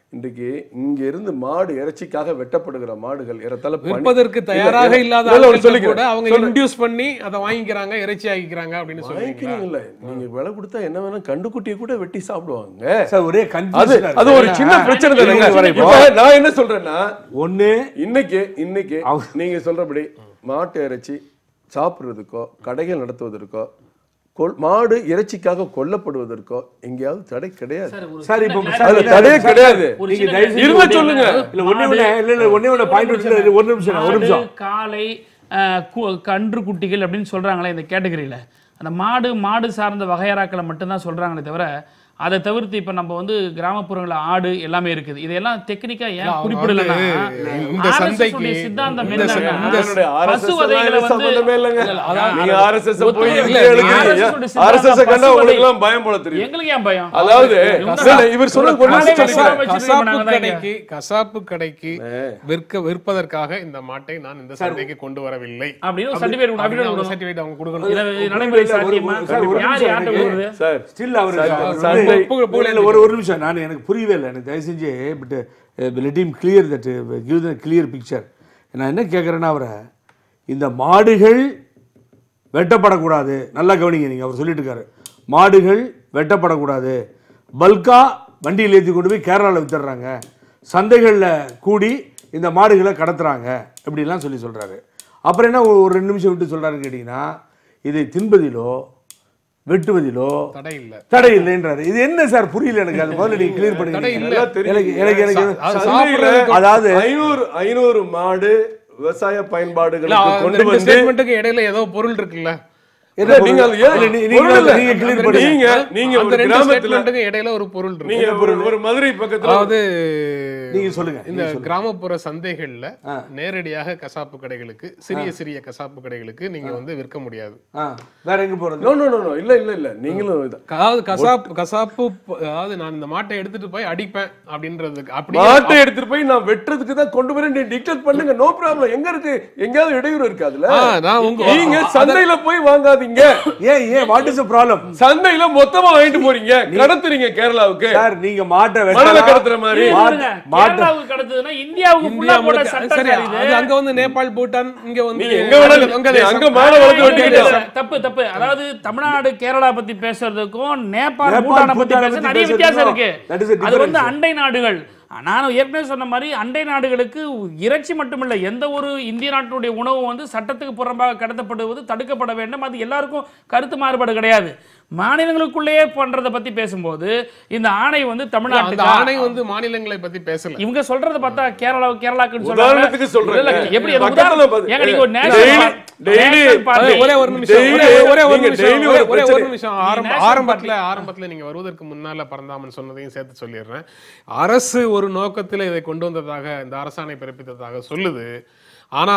இன்றைக்கு இங்க இருந்து மாடு இறைச்சிக்காக வெட்டப்படுகிற மாடுகள் ஏறத்தாழ பனி- விற்பதற்கு இல்ல, தயாராக இல்ல, இல்லாத இல்ல, இல்ல, ஆட்கள்ட்ட சொல்லிக்கிறேன். கூட அவங்க சொல்றேன். இன்டியூஸ் பண்ணி அதை வாங்கிக்கிறாங்க இறைச்சி ஆகிக்கிறாங்க அப்படின்னு சொல்றீங்களா வாங்கிக்கிறீங்கல்ல நீங்க விலை கொடுத்தா என்ன வேணா கண்டுக்குட்டியை கூட வெட்டி சாப்பிடுவாங்க சார் ஒரே அது கன்ஃபியூஷன் அது ஒரு சின்ன பிரச்சனை தானேங்க இல்ல, இல்ல, இப்ப நான் என்ன சொல்றேன்னா ஒண்ணு இன்னைக்கு இன்னைக்கு நீங்க சொல்றபடி மாட்டு இறைச்சி சாப்பிடுறதுக்கோ கடைகள் நடத்துவதற்கோ கொல்- மாடு இறைச்சிக்காக கொல்லப்படுவதற்கோ எங்கேயாவது தடை கிடையாது சார் இப்போ அதுல தடையே கிடையாது ஒரு நீங்க சின்ன தயவு செஞ்சு இருங்க ஒண்ணே- சொல்லுங்க. இல்ல ஒண்ணே ஒண்ணே இல்ல இல்ல ஒண்ணே ஒண்ணே பாயிண்ட் ஒரு ஒரு நிமிஷம் ஒரு நிமிஷம் மாடு, காளை அஹ், கு- கன்று குட்டிகள் அப்படின்னு சொல்றாங்களே இந்த கேட்டகரியில அந்த மாடு மாடு சார்ந்த வகையறாக்களை மட்டும்தான் சொல்றாங்களே தவிர அதை தவிர்த்து இப்ப நம்ம வந்து கிராமப்புறங்கள்ல ஆடு எல்லாமே இருக்குது இதெல்லாம் டெக்னிக்கா ஏன் அவங்க குறிப்பிடலன்னா வந்து இந்த RSS சந்தைக்கு- உடைய சித்தாந்தம் இந்த ச- என்னன்னா, இந்த அதனுடைய RSS பசு எல்லாம் வதைகளை எதுவும் வந்து சம்பந்தமே இல்லைங்க. அதான் நீங்க RSS -அ போய் ஒத்துழைப்பு இங்கே இல்லை. எழுதுறீங்க. RSS உடைய சித்தாந்தம் RSS -அ கண்டா பசு உங்களுக்கு வதை. எல்லாம் பயம் போல தெரியும் எங்களுக்கு ஏன் பயம் அதாவது இவங்க இல்ல, இல்ல, இவர் சொல்ல கொண்டு காளை வந்து சொல்லிக்கிறேன். வச்சிருக்க கசாப்பு மாட்டாங்க தான் இங்க. கடைக்கு கசாப்பு கடைக்கு விற்க விற்பதற்காக இந்த மாட்டை நான் இந்த சந்தைக்கு கொண்டு வரவில்லை அப்படின்னு ஒரு certificate கொடுக்கணும். அப்படின்னு affidavit அவங்க கொடுக்கணும். certificate அவங்க கொடுக்கணும் இதை நடைமுறை இல்ல, ஒரு- சாத்தியமா? சார், ஒரு யார் நிமிஷம் யார்கிட்ட எனக்கு- கொடுக்குறது? சார் ஸ்டில் அவர் சண்டை- புகழ- புகழ- இல்ல, ஒரு ஒரு நிமிஷம் நான் எனக்கு புரியவே இல்லை எனக்கு தயவு செஞ்சு but let him clear that give the clear picture நான் என்ன கேட்குறேன்னா அவரை இந்த மாடுகள் வெட்டப்படக்கூடாது நல்லா கவனிங்க நீங்கள் அவர் சொல்லிட்டு இருக்காரு மாடுகள் வெட்டப்படக்கூடாது பல்கா வண்டியில் ஏற்றி கொண்டு போய் கேரளாவில் வித்துடுறாங்க சந்தைகளில் கூடி இந்த மாடுகளை கடத்துறாங்க இப்படிலாம் சொல்லி சொல்கிறாரு அப்புறம் என்ன ஒரு ரெண்டு நிமிஷம் விட்டு சொல்கிறாருன்னு கேட்டிங்கன்னா இதை தின்பதிலோ வெட்டுவதிலோ தடை இல்ல தடை இல்லைன்றாரு இது என்ன சார் புரியல எனக்கு அது முதல்ல நீங்க கிளியர் தடை பண்ணுங்க இல்ல. நல்லா தெரியும். எனக்கு எனக்கு எனக்கு அது சந்தையில சாப்பிடுறதுக்கு- அதாவது ஐநூறு ஐநூறு மாடு விவசாய இல்ல, பயன்பாடுகளுக்கு அந்த கொண்டு ரெண்டு வந்து ஸ்டேட்மெண்ட்டுக்கு இடையில ஏதோ பொருள் இருக்குல்ல என்ன இல்ல, பொருள்? நீங்க அது ஏன் இல்ல, நீ- நீங்க பொருள் அதை- இல்ல. நீங்க clear அந்த பண்ணுங்க. நீங்க நீங்க அந்த ஒரு ரெண்டு கிராமத்துல ஸ்டேட்மெண்ட்டுக்கு இடையில ஒரு பொருள் இருக்கு நீங்க ஒரு ஒரு மதுரை பக்கத்துல அதாவது நீங்க சொல்லுங்க இந்த கிராமப்புற சந்தைகள்ல நேரடியாக கசாப்பு கடைகளுக்கு சிறிய சிறிய கசாப்பு கடைகளுக்கு நீங்க வந்து விற்க முடியாது ஆ, வேற எங்க போறது நோ நோ நோ நோ இல்ல இல்ல இல்ல நீங்களும் இது- அதாவது கசாப்பு கசாப்பு ப- அதாவது நான் இந்த மாட்டை எடுத்துட்டு போய் அடிப்பேன் அப்படின்றதுக்கு அப்படி மாட்டை எடுத்துட்டு போய் நான் வெட்டுறதுக்கு தான் கொண்டு வரேன் நீ டிக்டேட் பண்ணுங்க நோ ப்ராப்ளம் எங்க இருக்கு எங்கயாவது இடையூறு இருக்கு அதுல ஆ, நான் உங்க நீங்க சந்தையில போய் வாங்காதீங்க ஏன் ஏன் வாட் இஸ் ப்ராப்ளம் சந்தையில மொத்தமா வாங்கிட்டு போறீங்க கடத்துறீங்க கேரளாவுக்கு சார் நீங்க மாட்டை மணல வெட்டலாம் கடத்துற மாதிரி இது மாட்டு- பாருங்க, மாட்டு- கேரளாவுக்கு கடத்துதுன்னா இந்தியாவுக்கு இந்தியா ஃபுல்லா போட்ட முழுக்க- சட்டம் சரி சார் இது. அது அங்க வந்து நேபாள் பூட்டான் இங்க வந்து நீங்க எங்க வேணாலும் உங்க நீ தேசம். அங்க மாடை வளர்த்து இல்ல, வெட்டிக்கிட்டு இல்ல, தப்பு தப்பு அதாவது தமிழ்நாடு கேரளா பத்தி பேசுறதுக்கும் நேபாள் நேபாள், பூட்டானை பத்தி பூட்டானை பேச பத்தி நிறைய வித்தியாசம் பேசுறதுக்கும் இருக்கு that is a அது வந்து difference. அண்டை நாடுகள் நான் ஏற்கனவே சொன்ன மாதிரி அண்டை நாடுகளுக்கு இறைச்சி மட்டுமில்ல எந்த ஒரு இந்திய நாட்டினுடைய உணவு வந்து சட்டத்துக்கு புறம்பாக கடத்தப்படுவது தடுக்கப்பட வேண்டும் அது எல்லாருக்கும் கருத்து மாறுபாடு கிடையாது மாநிலங்களுக்குள்ளேயே பண்றதை பத்தி பேசும்போது இந்த ஆணை வந்து அந்த தமிழ்நாட்டுக்கு ஆணை வந்து மாநிலங்களை பத்தி பேசல இவங்க சொல்றத பார்த்தா கேரளா கேரளாக்குன்னு உதாரணத்துக்கு சொல்றேன். இல்ல, இல்ல, எப்படி அது பக்கத்துல உதாரணம்? பாத்து- ஏங்க, நீங்க ஒரு daily- national party- daily- national party- அது ஒரே ஒரு நிமிஷம் Daily- ஒரே ஒரே ஒரு நீங்க நிமிஷம் daily ஒரே ஒரு ஒரே ஒரு பிரச்சனை. நிமிஷம் நீ ஆரம்ப national ஆரம்பத்துல ஆரம்பத்துல நீங்க வருவதற்கு முன்னால பரந்தாமன் சொன்னதையும் சேர்த்து சொல்லிடுறேன் அரசு ஒரு நோக்கத்துல இதை கொண்டு வந்ததாக இந்த அரசாணை பிறப்பித்ததாக சொல்லுது ஆனா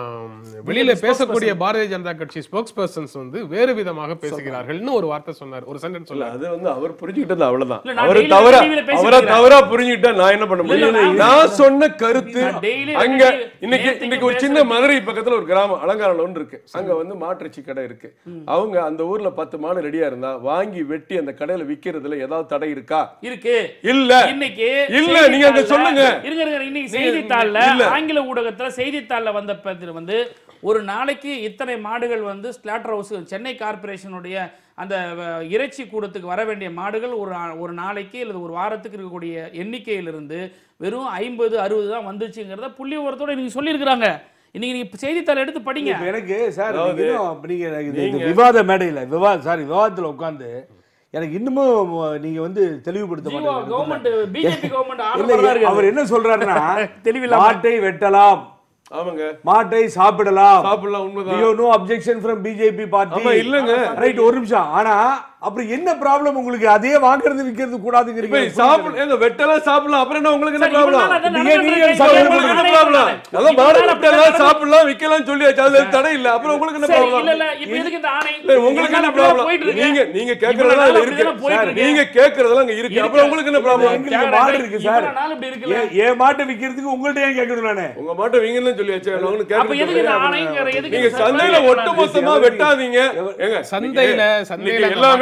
வெளியில பேசக்கூடிய பாரதிய ஜனதா கட்சி ஸ்போக்ஸ் பர்சன்ஸ் வந்து வேறு விதமாக பேசுகிறார்கள்னு ஒரு வார்த்தை சொன்னார் ஒரு சென்டென்ஸ் இல்ல, சொன்னார் அது வந்து அவர் புரிஞ்சுக்கிட்டது அவ்வளவுதான் இல்ல, நான் அவரு daily தவறா TV ல பேசிட்டு அவரை இருக்கிறேன். தவறா புரிஞ்சுக்கிட்டா நான் என்ன பண்ண இல்ல, முடியும் நான் நான் சொன்ன கருத்து நான் daily அங்க TV இன்னைக்கு நேத்துக்கு இன்னைக்கு ஒரு சின்ன பேசுறது- மதுரை பக்கத்துல ஒரு கிராமம் அலங்காரம் ஒன்று இருக்கு அங்க வந்து மாட்டுச்சி கடை இருக்கு அவங்க அந்த ஊர்ல பத்து மாடு ரெடியா இருந்தா வாங்கி வெட்டி அந்த கடையில விக்கிறதுல ஏதாவது தடை இருக்கா இருக்கு இல்ல இன்னைக்கு இல்ல, செய்தித்தாள்ல- நீங்க அங்க சொல்லுங்க. இருங்க இருங்க இன்னைக்கு செய்தித்தாள்ல இல்ல. ஆங்கில ஊடகத்துல செய்தித்தாள்ல வந்த பத்திர வந்து ஒரு நாளைக்கு இத்தனை மாடுகள் வந்து ஸ்லாட்டர் ஹவுஸ் சென்னை கார்ப்பரேஷனுடைய அந்த அஹ், இறைச்சி கூடத்துக்கு வர வேண்டிய மாடுகள் ஒரு ஆ- ஒரு நாளைக்கு அல்லது ஒரு வாரத்துக்கு இருக்கக்கூடிய எண்ணிக்கையிலிருந்து வெறும் ஐம்பது அறுபது தான் வந்துச்சுங்கிறத புள்ளி விவரத்தோட நீங்க சொல்லியிருக்கிறாங்க இன்னைக்கு நீங்க செய்தித்தாள் எடுத்து படிங்க இப்ப எனக்கு சார் அதாவது, நீங்க இன்னும் இப்ப நீங்க எனக்கு இந்த- இந்த விவாத மேடையில விவா சாரி விவாதத்துல உட்கார்ந்து எனக்கு இன்னமும் நீங்க வந்து தெளிவுபடுத்த மாட்டேங்கிறீங்க கவர்மெண்ட் பிஜேபி கவர்மெண்ட் இல்ல, ஆர்டர் அவர் என்ன சொல்றாருன்னா தெளிவில்லாம. மாட்டை வெட்டலாம் ஆமாங்க மாட்டை சாப்பிடலாம் சாப்பிடலாம் உண்மைதான் you know objection from BJP party ஆமா, இல்லங்க. ரைட் ஒரு நிமிஷம் ஆனா அப்புறம் என்ன ப்ராப்ளம் உங்களுக்கு அதே வாங்குறது விக்கிறது இப்ப கூடாதுங்கிறீங்க சாப்பிட ஏங்க வெட்டலாம் சாப்பிடலாம் அப்புறம் என்ன உங்களுக்கு என்ன சரி, இவ்வளவு நாள் ப்ராப்ளம் அதான் நீங்க- நீங்க நடந்துட்டு சொல்றது இருக்கு. உங்களுக்கு என்ன நானே ப்ராப்ளம் சொல்றேன். அதான் இவ்வளவு மாடு நாள் அப்படி வெட்டலாம் நடந்துட்டு சாப்பிடலாம் விக்கலாம் சொல்லியாச்சு அது தடை இல்ல அப்புறம் உங்களுக்கு என்ன சரி, இல்ல ப்ராப்ளம் இல்ல இப்ப எதுக்கு இந்த ஆணை இல்ல உங்களுக்கு என்ன இவ்வளவு நாள் ப்ராப்ளம் போயிட்டு இருக்கு. நீங்க நீங்க இவ்வளவு கேக்குறதெல்லாம் நாள் அதுல அப்படி இருக்கு தானே போயிட்டு சார், இருக்கு. நீங்க கேக்குறதெல்லாம் அங்க இருக்கு அப்புறம் உங்களுக்கு என்ன ப்ராப்ளம் எங்களுக்கு மாடு இருக்கு சார் இவ்வளவு நாள் இப்படி இருக்குல்ல. ஏன் ஏன் மாட்டை விக்கிறதுக்கு உங்கள்ட்ட ஏன் கேட்கணும் நானு உங்க மாட்டை வீங்கன்னு சொல்லியாச்சு நான் ஒண்ணும் அப்ப எதுக்கு இந்த கேட்கறது ஆணைங்கிற எதுக்கு நீங்க இந்த சந்தையில சர்ச்சை ஒட்டு மொத்தமா வெட்டாதீங்க ஏங்க சந்தையில இன்னைக்கு- சந்தையில இன்னைக்கு எல்லாமே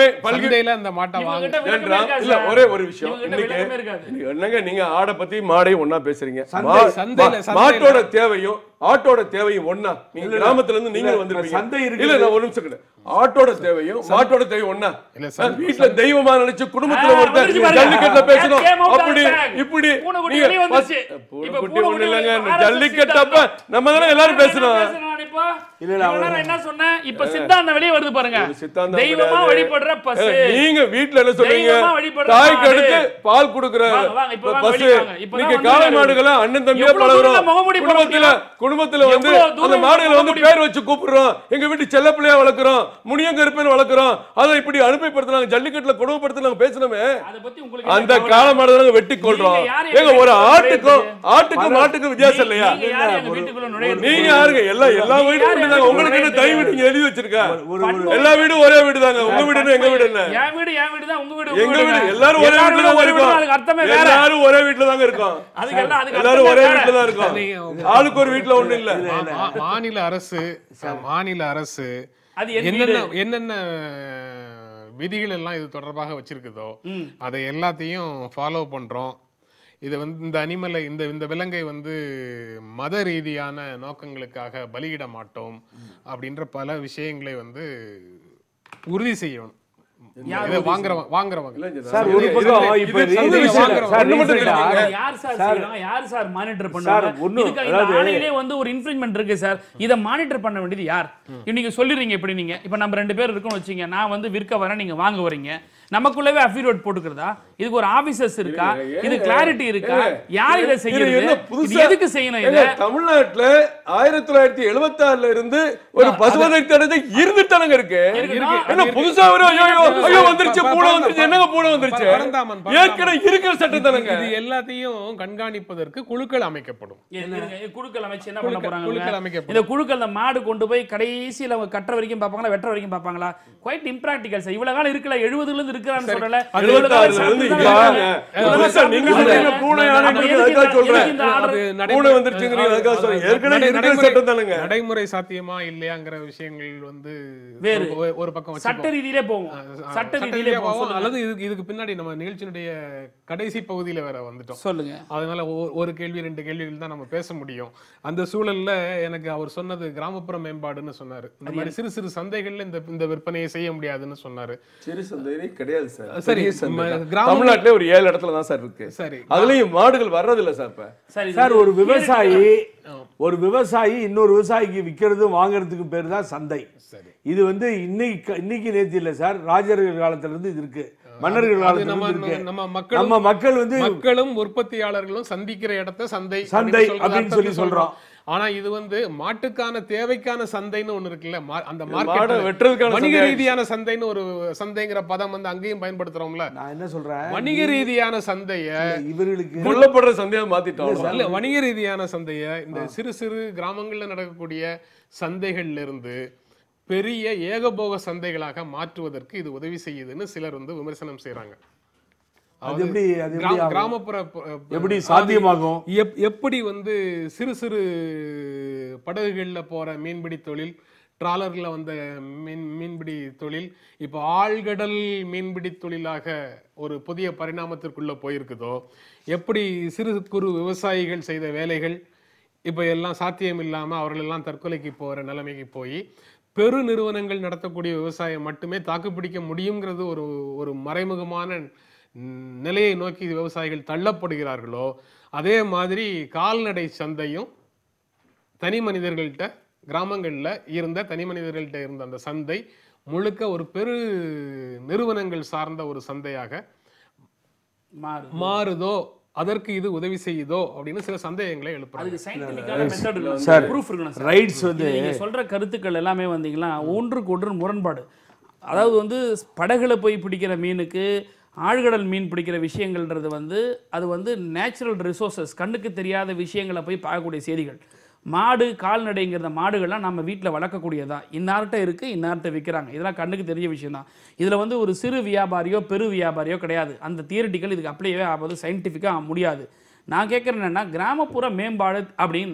எல்லாமே பல்கி சந்தையில அந்த மாட்டை வாங்க இவங்ககிட்ட விளக்கமே ஏன்றா? இருக்காது இல்ல சார். ஒரே ஒரு விஷயம் இவங்ககிட்ட இன்னைக்கு விளக்கமே இருக்காது. இன்னைக்கு என்னங்க நீங்க ஆடை பத்தி மாடையும் ஒண்ணா பேசுறீங்க சந்தை- மா- சந்தையில- மா- சந்தையில- மாட்டோட தேவையும் ஆட்டோட தேவையும் ஒண்ணா நீங்க இல்ல, கிராமத்துல இருந்து நீங்க இல்ல, வந்திருப்பீங்க சந்தை இருக்குது. இல்ல நான் ஒரு நிமிஷம் கிடையாது ஆட்டோட தேவையும் மாட்டோட தேவையும் ஒண்ணா இல்ல, ஆ, வீட்டுல தெய்வமா நினைச்சு குடும்பத்துல ஆ, ஒருத்தர் வந்துருச்சு பாருங்க. ஜல்லிக்கட்டுல பேசணும் Came out அப்படி hashtag. இப்படி பூனைக்குட்டி நீங்க வெளிய வந்துருச்சு. பஸ்- இப்ப பூனைக்குட்டி பூனைக்குட்டி ஒண்ணு இல்லைங்க வெளிய இந்த ஜல்லிக்கட்டு அப்ப சித்தாந்தம். நம்ம தானே எல்லாரும் பேசணும் என்ன பேசுறோம் இப்போ? இல்ல, இல்ல, இவ்வளவு நேரம் என்ன சொன்னேன் இப்ப சித்தாந்தம் வெளியே வருது பாருங்க ஒரு சித்தாந்தம் தெய்வமா கிடையாது. வழிபடுற பசு ஏ, நீங்க வீட்ல என்ன சொல்றீங்க தெய்வமா வழிபடுற தாய்க்கு மாடு. அடுத்து பால் கொடுக்கிற வாங்க, வாங்க, இப்ப வாங்க, பசு வெளிய வாங்க. இப்பதான் நீங்க வந்து காளை யாரு? மாடுகளை அண்ணன் தம்பியா எவ்வளவு பழகுறோம் தூரம் முகமூடி போட குடும்பத்துல முடியும்? குடும்பத்துல வந்து எவ்வளவு தூரம் அந்த மாடுகளை வந்து முகமூடி பேர் வச்சு கூப்பிடுறோம் எங்க வீட்டு செல்ல பிள்ளையா வளர்க்குறோம் முனியங்கருப்பேன் வளர்க்குறோம் அதை இப்படி அனுப்பிப்படுத்துறாங்க ஜல்லிக்கட்டுல கொடுமைப்படுத்தி நாங்க பேசணுமே அதை பத்தி உங்களுக்கு அந்த என்ன கவலை? காளை மாடு நாங்க வெட்டி கொள்றோம் நீங்க யாரு ஏங்க ஒரு எங்க ஆட்டுக்கும் வீட்டுக்குள்ள ஆட்டுக்கும் மாட்டுக்கும் வித்தியாசம் இல்லையா நீங்க யாரு எங்க வீட்டுக்குள்ள நுழையிறது? நீங்க யாருங்க எல்லா எல்லா நீங்க வீடும் யாரு இப்படிதாங்க எங்க உங்களுக்கு என்ன வீட்டுக்குள்ள தனி வீடு நீங்க எழுதி வச்சிருக்க ஒரு ஒரு எல்லா வீடும் ஒரே வீடு தாங்க உங்க வீடு என்ன, எங்க வீடு என்ன என் வீடு என் வீடு தான் உங்க வீடு எங்க உங்க வீடு எல்லாரும் ஒரே எல்லாரும் வீட்டுல தான் ஒரே வீடு தான், அதுக்கு இருக்கோம் அர்த்தமே வேற எல்லாரும் ஒரே வீட்டுல தாங்க இருக்கோம் அதுக்கு எல்லாம் அதுக்கு எல்லாரும் அர்த்தமே ஒரே வேற. வீட்டுல தான் இருக்கோம் நீங்க- ஆளுக்கு ஒரு வீட்டுல ஒண்ணு இல்ல மா- மாநில அரசு மாநில அரசு அது என் என்னென்ன என்னென்ன விதிகள் எல்லாம் இது தொடர்பாக வச்சிருக்குதோ ம். அதை எல்லாத்தையும் ஃபாலோ பண்றோம் இது வந்து இந்த அனிமலை இந்த இந்த விலங்கை வந்து மத ரீதியான நோக்கங்களுக்காக பலியிட மாட்டோம் அப்படின்ற பல விஷயங்களை வந்து உறுதி செய்யணும் இதை வாங்குறவங்க வாங்குறவங்க சார் ஒரு பக்கம் இப்ப இது இது விஷயம் சார், இல்ல. சார் ஒண்ணு மட்டும் recent ஆ- தெரிஞ்சுக்கங்க. யார் சார் சார், செய்யறாங்க யார் சார் மானிட்டர் சார், பண்றாங்க ஒண்ணும் இதுக்கு இந்த அதாவது- ஆணையிலே வந்து ஒரு இன்ஃப்ரிஞ்ச்மென்ட் இருக்கு சார் இத மானிட்டர் பண்ண வேண்டியது யார் இப்ப நீங்க சொல்லிடுறீங்க இப்படி நீங்க இப்ப நம்ம ரெண்டு பேர் இருக்கோம்னு வச்சீங்க நான் வந்து விற்க வரேன் நீங்க வாங்க வரீங்க நமக்குள்ளவே அஃபிடோட் போட்டுக்கிறதா இதுக்கு ஒரு ஆபீசர்ஸ் இருக்கா இது கிளாரிட்டி இருக்கா யார் இதை இது செய்யறது என்ன இது புதுசா- எதுக்கு செய்யணும் ஏங்க, இதை தமிழ்நாட்டுல ஆயிரத்தி தொள்ளாயிரத்தி எழுபத்தி ஆறுல இருந்து ஒரு பசுவதை தடத்தை இருந்துட்டானுங்க இருக்கு இருக்குதா? என்ன புதுசா ஒரு ஐயோ ஐயோ, ஐயோ வந்துருச்சு பூனை வந்துருச்சு என்னங்க பூனை வந்துருச்சு பரந்தாமன், பரந்தாமன். ஏற்கனவே இருக்கிற சட்டம் தானுங்க இது எல்லாத்தையும் கண்காணிப்பதற்கு குழுக்கள் அமைக்கப்படும் இருங்க, இது குழுக்கள் அமைச்சு என்ன பண்ண குழுக்கள் போறாங்க குழுக்கள் அமைக்கப்படும் இந்த குழுக்கள் அந்த மாடு கொண்டு போய் கடைசியில அவங்க கட்டுற வரைக்கும் பார்ப்பாங்களா வெட்டுற வரைக்கும் பார்ப்பாங்களா குவைட் இம்ப்ராக்டிகல் சார் இவ்வளவு காலம் இருக்கல எழுபதுல இருந்து இருக்கிறான்னு சொல்லல அது இவ்வளவு காலம் 76 ல இருந்து சாப்பிட்டு இங்க தான் வாங்க. இருக்காங்க. இவ்வளவு புதுசா காலம் நீங்க சாப்பிட்டு சொல்றீங்க, தான் பூனை இருக்காங்க. யானை அப்ப அதுக்காக எதுக்கு சொல்றேன். இந்த order? அது பூனை நடைமுறை- வந்துருச்சுங்கிறீங்க, அதுக்காக சொல்றேன். அது ஏற்கனவே நடை- இருக்கிற நடைமுறை- சட்டம் தானுங்க. நடைமுறை சாத்தியமா இல்லையாங்கிற விஷயங்கள் வந்து வேறு. ஒரு- ஒரு பக்கம் சட்ட வச்சுப்போம். ரீதியிலே போவோம் ஆ, சட்ட சட்ட ரீதியிலே ரீதியா போவோம் போவோம். சொல்லுங்க. அல்லது இதுக்கு இதுக்கு பின்னாடி நம்ம நிகழ்ச்சியினுடைய கடைசி பகுதியில வேற வந்துட்டோம் சொல்லுங்க அதனால ஒ- ஒரு கேள்வி ரெண்டு கேள்விகள் தான் நம்ம பேச முடியும் அந்த சூழல்ல எனக்கு அவர் சொன்னது கிராமப்புற மேம்பாடுன்னு சொன்னாரு இந்த மாதிரி சிறு சிறு சந்தைகள்ல இந்த இந்த விற்பனையை செய்ய முடியாதுன்னு சொன்னாரு சிறு சந்தையே கிடையாது சார் சரி, பெரிய சந்தை ம- தான். கிராம- தமிழ்நாட்டிலே ஒரு ஏழு இடத்துல தான் சார் இருக்கு சரி அதுலயும் மாடுகள் வர்றது இல்ல சார் இப்ப சரி சார் ஒரு விவசாயி ஒரு விவசாயி இன்னொரு விவசாயிக்கு விற்கிறதும் வாங்குறதுக்கு பேர் தான் சந்தை சரி இது வந்து இன்னைக்கு இன்னைக்கு நேத்து இல்ல சார் ராஜர்கள் காலத்துல இருந்து இது இருக்கு மன்னர்கள் அது காலத்துல நம்ம இருந்து இருக்கு நம்ம மக்களும் நம்ம மக்கள் வந்து மக்களும் உற்பத்தியாளர்களும் சந்திக்கிற இடத்த சந்தை சந்தை சொல்ற அப்படின்னு அர்த்தத்துல சொல்லி சொல்றோம். ஆனா இது வந்து மாட்டுக்கான தேவைக்கான சந்தைன்னு ஒண்ணு இருக்குல்ல மா- அந்த மாடை மார்க்கெட் வெட்டுறதுக்கான வணிக சந்தை ரீதியான சந்தைன்னு ஒரு சந்தைங்கிற பதம் வந்து அங்கேயும் பயன்படுத்துறோம்ல நான் என்ன சொல்றேன் வணிக ரீதியான சந்தைய இவர்களுக்கு கொல்லப்படுற சந்தையா மாத்திட்டோம் இல்ல வணிக ரீதியான சந்தைய இந்த சிறு சிறு கிராமங்கள்ல நடக்கக்கூடிய சந்தைகள்ல இருந்து பெரிய ஏகபோக சந்தைகளாக மாற்றுவதற்கு இது உதவி செய்யுதுன்னு சிலர் வந்து விமர்சனம் செய்றாங்க அது எப்படி அது எப்படி கிராம- ஆகும்? கிராமப்புற ப- எப்படி அதாவது சாத்தியமாகும் எப்- எப்படி வந்து சிறு சிறு படகுகள்ல போற மீன்பிடி தொழில் ட்ராலர்ல வந்த மீன் மீன்பிடி தொழில் இப்போ ஆழ்கடல் மீன்பிடி தொழிலாக ஒரு புதிய பரிணாமத்திற்குள்ள போயிருக்குதோ எப்படி சிறு குறு விவசாயிகள் செய்த வேலைகள் இப்போ எல்லாம் சாத்தியம் இல்லாம அவர்கள் எல்லாம் தற்கொலைக்கு போற நிலைமைக்கு போய் பெரு நிறுவனங்கள் நடத்தக்கூடிய விவசாயம் மட்டுமே தாக்குப்பிடிக்க முடியுங்கிறது ஒரு ஒரு மறைமுகமான ம், நிலையை நோக்கி விவசாயிகள் தள்ளப்படுகிறார்களோ அதே மாதிரி கால்நடை சந்தையும் தனி மனிதர்கள்ட்ட கிராமங்கள்ல இருந்த தனி மனிதர்கள்ட்ட இருந்த அந்த சந்தை முழுக்க ஒரு பெரு நிறுவனங்கள் சார்ந்த ஒரு சந்தையாக மாறு மாறுதோ அதற்கு இது உதவி செய்யுதோ அப்படின்னு சில சந்தேகங்களை எழுப்புறாங்க அதுக்கு சயின்டிபிக்கான மெத்தட் இருக்கு சார், ப்ரூஃப் இருக்கணும் சார் ரைட்ஸ் வந்து இது நீங்க சொல்ற கருத்துக்கள் எல்லாமே வந்தீங்கன்னா ஒன்றுக்கு ஒன்று முரண்பாடு அதாவது வந்து படகுல போய் பிடிக்கிற மீனுக்கு ஆழ்கடல் மீன் பிடிக்கிற விஷயங்கள்ன்றது வந்து அது வந்து நேச்சுரல் ரிசோர்சஸ் கண்ணுக்கு தெரியாத விஷயங்களை போய் பார்க்கக்கூடிய செய்திகள் மாடு கால்நடைங்கிற மாடுகள்லாம் நம்ம வீட்டில் வளர்க்கக்கூடியதான் இன்னார்கிட்ட இருக்குது இன்னார்கிட்ட விற்கிறாங்க இதெல்லாம் கண்ணுக்கு தெரிஞ்ச விஷயம் தான் இதில் வந்து ஒரு சிறு வியாபாரியோ பெரு வியாபாரியோ கிடையாது அந்த தியரிட்டிக்கல் இதுக்கு அப்ளைவே ஆகாது சயின்டிஃபிக்காக முடியாது நான் கேட்குறேன் என்னன்னா கிராமப்புற மேம்பாடு அப்படின்னா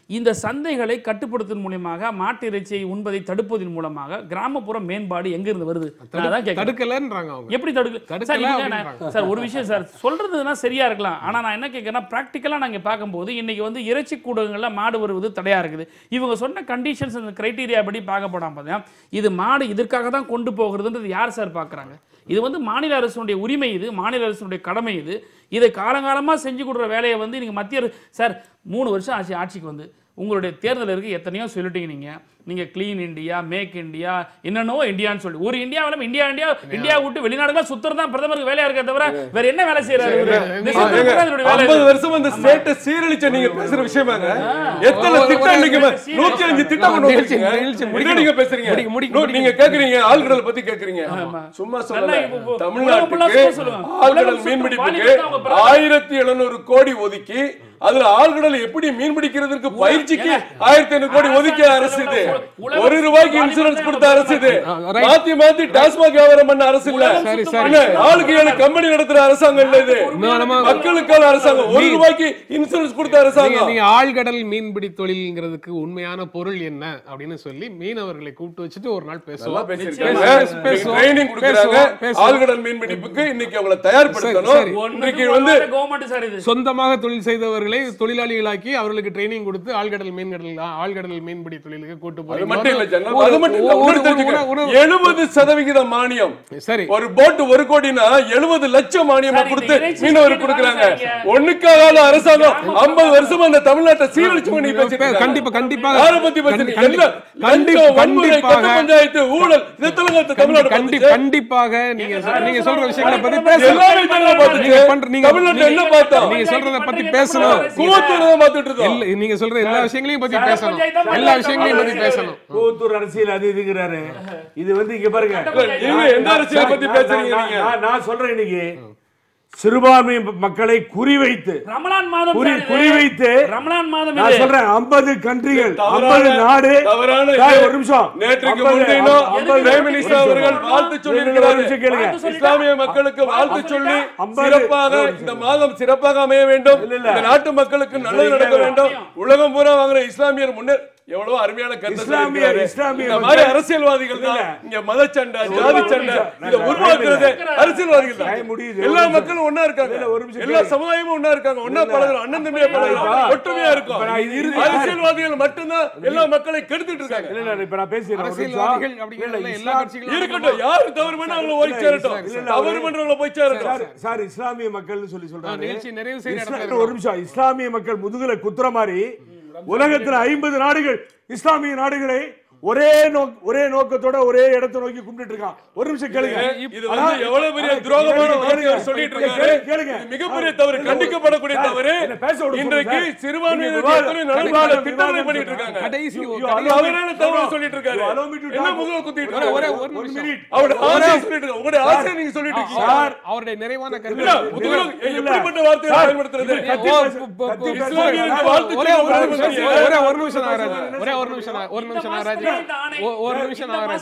இந்த சந்தைகளை கட்டுப்படுத்துவதன் மூலியமாக மாட்டு இறைச்சியை உண்பதை தடுப்பதன் மூலமாக கிராமப்புற மேம்பாடு எங்கிருந்து வருது நான் அதான் கேட்கிறேன். தடுக்கலன்றாங்க அவங்க எப்படி தடுக்கல சார் தடுக்கல இவங்க நான்- அப்படின்றாங்க. சார் ஒரு விஷயம் சார் சொல்றதுனா சரியா இருக்கலாம் ஆனா நான் என்ன கேட்கறேன்னா ப்ராக்டிக்கலா நாங்க பார்க்கும்போது இன்னைக்கு வந்து இறைச்சி கூடங்கள்ல மாடு வருவது தடையா இருக்குது இவங்க சொன்ன கண்டிஷன்ஸ் அந்த கிரைட்டீரியா படி பார்க்க போடாம பார்த்தா இது மாடு இதற்காக தான் கொண்டு போகிறதுன்றது யார் சார் பார்க்கறாங்க இது வந்து மாநில அரசுடைய உரிமை இது மாநில அரசுடைய கடமை இது இதை காலங்காலமா செஞ்சு கொடுக்குற வேலையை வந்து நீங்க மத்திய அரசு சார் மூணு வருஷம் ஆச்சு ஆட்சிக்கு வந்து உங்களுடைய தேர்தல் இருக்கு எத்தனையோ சொல்லிட்டீங்க நீங்க நீங்க க்ளீன் இந்தியா மேக் இந்தியா என்னென்னோ இந்தியான்னு சொல்லி ஒரு இந்தியாவில இந்தியா இந்தியா இந்தியா விட்டு வெளிநாடுகள் சுத்தம் தான் பிரதமருக்கு வேலையா இருக்க தவிர வேற என்ன வேலை செய்யறாரு இவரு? இந்த ஏங்க, சுத்தம் தான் இவருடைய வேலை. 50 வருஷம் அந்த ஸ்டேட்டை சீரழிச்ச நீங்க பேசுற விஷயமாங்க எத்தனை திட்டம் இன்னைக்கு ம- நூத்தி அஞ்சு திட்டம் கொண்டு நிகழ்ச்சி, வந்திருக்கீங்க. நிகழ்ச்சி என்ன முடிக்கணும். நீங்க பேசுறீங்க முடிக்க- முடிக்க- நூ- முடிக்க- நீங்க கேக்குறீங்க ஆழ்கடல் பத்தி கேக்குறீங்க சும்மா நல்லா சொல்லல இப்போ- இப்போ உலகம் தமிழ்நாட்டுக்கு full-ஆ சொல்லுங்க. ஆழ்கடல் உலகம் சுத்தம் மீன்பிடிப்புக்கு வாலிபர் தான் அவங்க பிரதமர். ஆயிரத்தி எழுநூறு கோடி ஒதுக்கி அதுல ஆழ்கடல் எப்படி மீன் பிடிக்கிறதுக்கு பயிற்சிக்கு ஆயிரத்தி ஐநூறு கோடி ஒதுக்கிய அரசு இது உலகம் ஒரு ரூபாய்க்கு இன்சூரன்ஸ் கொடுத்த அரசு இது மாத்தி மாத்தி டாஸ்மாக் வியாபாரம் பண்ண அரசு இல்ல சரி, சரி. என்ன, ஆளுக்கு ஏழு கம்பெனி நடத்துற அரசாங்கம் இல்ல இது இன்னும் நம்ம- மக்களுக்கான அரசாங்கம் ஒரு ரூபாய்க்கு இன்சூரன்ஸ் கொடுத்த நீங்க அரசாங்கம் நீங்க ஆழ்கடல் மீன்பிடி தொழில்ங்கிறதுக்கு உண்மையான பொருள் என்ன அப்படின்னு சொல்லி மீனவர்களை கூப்பிட்டு வச்சுட்டு ஒரு நாள் நல்லா பேசுவோம் பேசியிருக்காங்க. பேசுவோம், பேசுவோம், ட்ரைனிங் கொடுக்கறாங்க பேசுவோம், பேசுவோம். ஆழ்கடல் மீன்பிடிப்புக்கு இன்னைக்கு அவங்களை தயார்படுத்தணும் சரி, இன்னைக்கு ஒண்ணுக்கு வந்து போகாத கவர்மெண்ட் சார் இது சொந்தமாக தொழில் செய்தவர்களை தொழிலாளிகளாக்கி அவர்களுக்கு ட்ரைனிங் கொடுத்து ஆழ்கடல் மீன்கடல் ஆழ்கடல் மீன்பிடி தொழிலுக்கு கூட்டு அது போறீங்க. மட்டும் இல்ல ஜெனரல், ஒரு- அது மட்டும் இல்ல, ஒரு- இன்னொரு ஒரு- தெரிஞ்சுக்க. ஒரு- ஒரு- 70 சதவிகித மானியம் சரி ஒரு போட் ஒரு கோடினா எழுபது லட்சம் மானியமா சார், இந்த கொடுத்து இறைச்சி மீனவருக்கு சீட்டு கொடுக்கறாங்க வாங்குறாங்க. ஒண்ணுக்காக அரசாங்கம் 50 வருஷமா அந்த தமிழ்நாட்டை சீரழிச்சு பண்ணி பேசிட்டு கண்டிப்பா கண்டிப்பாக யாரை பத்தி பேசுறீங்க கண்டி- எல்லாம் கண்டி- லஞ்சம், வன்முறை, கண்டிப்பாக கட்ட பஞ்சாயத்து ஊழல் இதெல்லாம் இந்த தமிழ்நாடு கண்டி பார்த்துச்சு. கண்டிப்பாக நீங்க சொ- நீங்க சொல்ற விஷயங்களை பத்தி பேசணும் எல்லாரும் இதெல்லாம் பார்த்துச்சு. நீங்க பண்ற நீங்க தமிழ்நாட்டுல என்ன பார்த்தோம் நீங்க சொல்றத பத்தி பேசணும் கூவத்தூர் தான் பார்த்துட்டு இருக்கோம் இல்ல நீங்க சொல்ற எல்லா விஷயங்களையும் பத்தி சார், பேசணும் பஞ்சாயத்து தான் எல்லா பஞ்சாயத்து விஷயங்களையும் பத்தி தான் பேசணும் கூத்தூர் அரசியல் அது இதுங்கிறாரு இது வந்து இங்க பாருங்க நீங்க எந்த அரசியலை பத்தி நான்- பேசுறீங்க நான்- நீங்க நான் நான் சொல்றேன் இன்னைக்கு சிறுபான்மை மக்களை குறிவைத்து ரமலான் மாதம் குறி சார் இது. குறிவைத்து ரமலான் மாதம் நான் இது. சொல்றேன் 50 கண்ட்ரிகள் தவறான- 50 நாடு தவறான சார், இது. ஒரு நிமிஷம் நேற்றுக்கு 50 முன்தினம் 50 பிரைம் மினிஸ்டர் அவர்கள் வாழ்த்து ஒரு சொல்லியிருக்கிறார் நிமிஷம் கேளுங்க வாழ்த்து சொல்லி- இஸ்லாமிய மக்களுக்கு வாழ்த்து சொல்லி ஐம்பது சிறப்பாக இந்த மாதம் சிறப்பாக அமைய வேண்டும் இல்ல, இல்ல. இந்த நாட்டு மக்களுக்கு நல்லது நடக்க வேண்டும் உலகம் பூரா வாங்குற இஸ்லாமியர் முன்னே எவ்வளவு அருமையான கருத்தை இஸ்லாமிய- சொல்லியிருக்கிறாரு. இஸ்லாமிய இந்த மாதிரி மக்கள் அரசியல்வாதிகள் தான் இல்ல. இங்க மத சண்டை ஜாதி சண்டை நான் இதை நான் உருவாக்குறது இல்ல. அரசியல்வாதிகள் டைம் தான் முடியுது. எல்லா ஒரு மக்களும் ஒண்ணா இருக்காங்க இல்ல, ஒரு நிமிஷம் எல்லா கேளு. சமுதாயமும் ஒண்ணா இருக்காங்க ஒண்ணா பழகுறோம் அண்ணன் தம்பியா பழகுறோம் இப்ப- ஒற்றுமையா இருக்கும் இப்ப நான் இது இறுதி- அரசியல்வாதிகள் மட்டும்தான் எல்லா மக்களையும் கெடுத்துட்டு இருக்காங்க இல்ல இல்ல இப்ப நான் பேசுறேன் ஒரு நிமிஷம். அரசியல்வாதிகள் இல்ல, அப்படிங்கிறதுல இல்ல, எல்லா இஸ்லாம்- கட்சிகளும் இருக்கட்டும் யாரு தவறு பண்ணா அவங்கள போய் சேரட்டும் இல்ல, இல்ல, தவறு அவரு- பண்றவங்கள போய் சேரட்டும் சார், சார் இஸ்லாமிய மக்கள்னு சொல்லி சொல்றாரு நிகழ்ச்சி நிறைவு செய்யற இஸ்லா- இடத்துல ஒரு நிமிஷம் இஸ்லாமிய மக்கள் முதுகுல குத்துற மாதிரி உலகத்துல ஐம்பது நாடுகள் இஸ்லாமிய நாடுகளை ஒரே நோக் ஒரே நோக்கத்தோட ஒரே இடத்தை நோக்கி கும்பிட்டு இருக்கான் ஒரு நிமிஷம் கேளுங்க இது வந்து எவ்வளவு பெரிய துரோகமான கேளுங்க, வார்த்தையை அவர் சொல்லிட்டு கேளுங்க, இருக்காரு கேளுங்க. இது மிகப்பெரிய தவறு கண்டிக்கப்படக்கூடிய சார், தவறு என்ன பேச விட சொல்லுங்க, இன்றைக்கு சார். சிறுபான்மையினருக்கு நீங்க எத்தனை விவாதம் நலன்களை விவாதம் திட்டங்களை விவாதம் பண்ணிட்டு இருக்காங்க கடைசி You- ஒரு you கடைசி- allow- தவறான தவறு சொல்லிட்டு இருக்காரு You allow me to என்ன talk. முதுக குத்திட்டு ஒரே- ஒரே இருக்காரு ஒரு ஒரு நிமிஷம் minute. அவருடைய ஆசையை சொல்லிட்டு இருக்காரு உங்களுடைய ஆசையை நீங்க சொல்லிட்டு இருக்கீங்க சார், அவருடைய நிறைவான இல்ல, கருத்து முதுகுல இல்ல. எப்படிப்பட்ட வார்த்தையை சார், பயன்படுத்துறது கத்தி ஓ, பேச- ப- ப- கத்தி ப- பேச- இஸ்லாமியருக்கு வாழ்த்து ஒரே ஒரு சொல்ல நிமிஷம் முடியாது. ஒரே ஒரு நிமிஷம் நாகராஜ் ஒரே ஒரு நிமிஷம் நா- ஒரு நிமிஷம் நாகராஜ் ஒ- ஒரு நிமிஷம் நாகராஜ்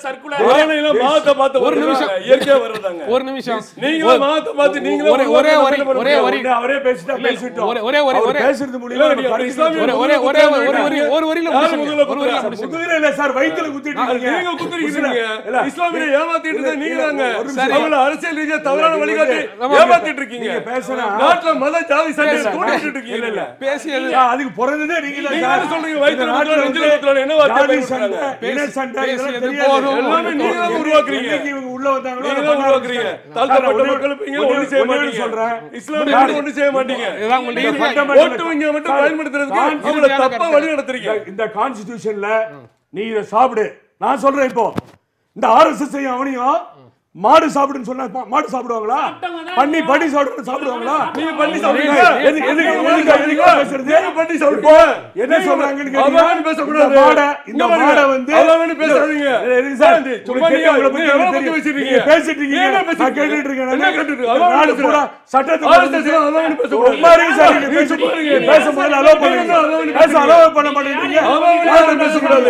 ஆணையில மாதத்தை பார்த்து ஒரு நிமிஷம். இயற்கையா வர்றதாங்க ஒரு நிமிஷம் நீங்களும் மாதத்தை பார்த்து நீங்களும் ஒரே ஒரே வரி ஒரே வரி ஒரே- ஒரே பேசிட்டா பேசிட்டோம் ஒரே- ஒரே வரி- அவர் ஒரே- பேசுறது மூலியமா இல்ல, நம்ம நீங்க கருத்து இஸ்லாமிய ஒரே ஒரே ஒரே ஒரு வரி ஒரு வரியில யாரு முடிச்சுங்க முதல்ல ஒரு வரியில குத்துறா? முடிச்சுங்க முதுகுல இல்ல சார் வயித்துல குத்திட்டு இருக்கீங்க நீங்க குத்துறீங்க இல்ல, இஸ்லாமிய ஏமாத்திட்டு இருந்த நீங்க தாங்க ஒரு நிமிஷம். அவங்கள அரசியல் ரீதியா தவறான இல்ல, வழிகாட்டி நீங்க- ஏமாத்திட்டு இருக்கீங்க நீங்க பேசுனா- நாட்டுல மத ஜாதி சண்டை இல்ல, கூட்டிட்டு இல்ல, இருக்கீங்க இல்ல. பேசியது சார், அதுக்கு பிறந்ததே நீங்க தான் நீங்க சார். என்ன சொல்றீங்க? வயித்துல இந்த நாட்டுல குத்துறோம், நெஞ்சில வந்து குத்துறோம், என்ன வார்த்தை ஜாதி பயன்படுத்துறாங்க? சண்டை, இன சண்டை, இதெல்லாம் பேசியது தெரியாது. போதும். எல்லாமே நீங்க தான் என்னைக்கு- உருவாக்குறீங்க. என்னைக்கு இவங்க உள்ள வந்தாங்களோ நீங்க அதை தான் பண்ண உருவாக்குறீங்க. ஆரம்பிச்சிட்டாங்க. தாழ்த்தப்பட்ட சார், மக்களுக்கு நீங்க ஒண்ணு- ஒண்ணு செய்ய ஒண்ணு மாட்டீங்க. சொல்றேன். இஸ்லாமியர்கள் ஒண்ணு செய்ய மாட்டீங்க இதுதான் உங்களுடைய நீங்க இறுதி- fundamental- ஓட்டுவீங்க மட்டும் சார், பயன்படுத்துறதுக்கு நான் அவங்கள இறுதியான தப்பா கருத்து. வழி நடத்துறீங்க இந்த- இந்த கான்ஸ்டிடியூஷன்ல நீ இதை சாப்பிடு நான் சொல்றேன் இப்போ இந்த ஆர்எஸ்எஸ் அவனையும் மாடு சாப்பிடுன்னு சொன்னா மா- மாடு சாப்பிடுவாங்களா பண்ணி பண்ணி சாப்பிடு சாப்பிடுவாங்களா நீங்க பண்ணி சாப்பிடுங்க. எதுக்கு- எதுக்கு- எதுக்கு- எதுக்கு பேசுறது? நீங்க பண்ணி சாப்பிடுங்க. என்ன நீங்க சொல்றாங்கன்னு அதான் கேட்டீங்கன்னா, பேசக்கூடாது. இந்த மாடை இந்த இங்க பாருங்க. மாடை வந்து அதான் வேணும் பேசாதீங்க. இல்ல, இல்ல சார், ஏன் உங்களுக்கு சும்மா தெரியும், உங்களை நீங்க பத்தி எவ்வளவு எனக்கு பத்தி தெரியும். பேசிட்டு நீங்க இருக்கீங்க? பேசிட்டு இருக்கீங்க. நீங்க நான் பேசிட்டு கேட்டுட்டு இருக்கேன். என்ன கேட்டுட்டு இருக்கீங்க? இந்த அதான் நாடு பேசுறேன். பூரா சட்டத்தை ஆள் கொண்டு பேசுறேன், அதான் வேணும் பேசக்கூடாது. சும்மா இருங்க சார், நீங்க நீங்க பேச- சும்மா இருங்க. நீங்க பேசும்போது allow பண்ணுவீங்க. நீங்க அதான் வேணும் பேச allow பண்ண மாட்டேங்கிறீங்க. அதான் வேணும் யாரும் பேசக்கூடாது. பேசக்கூடாது.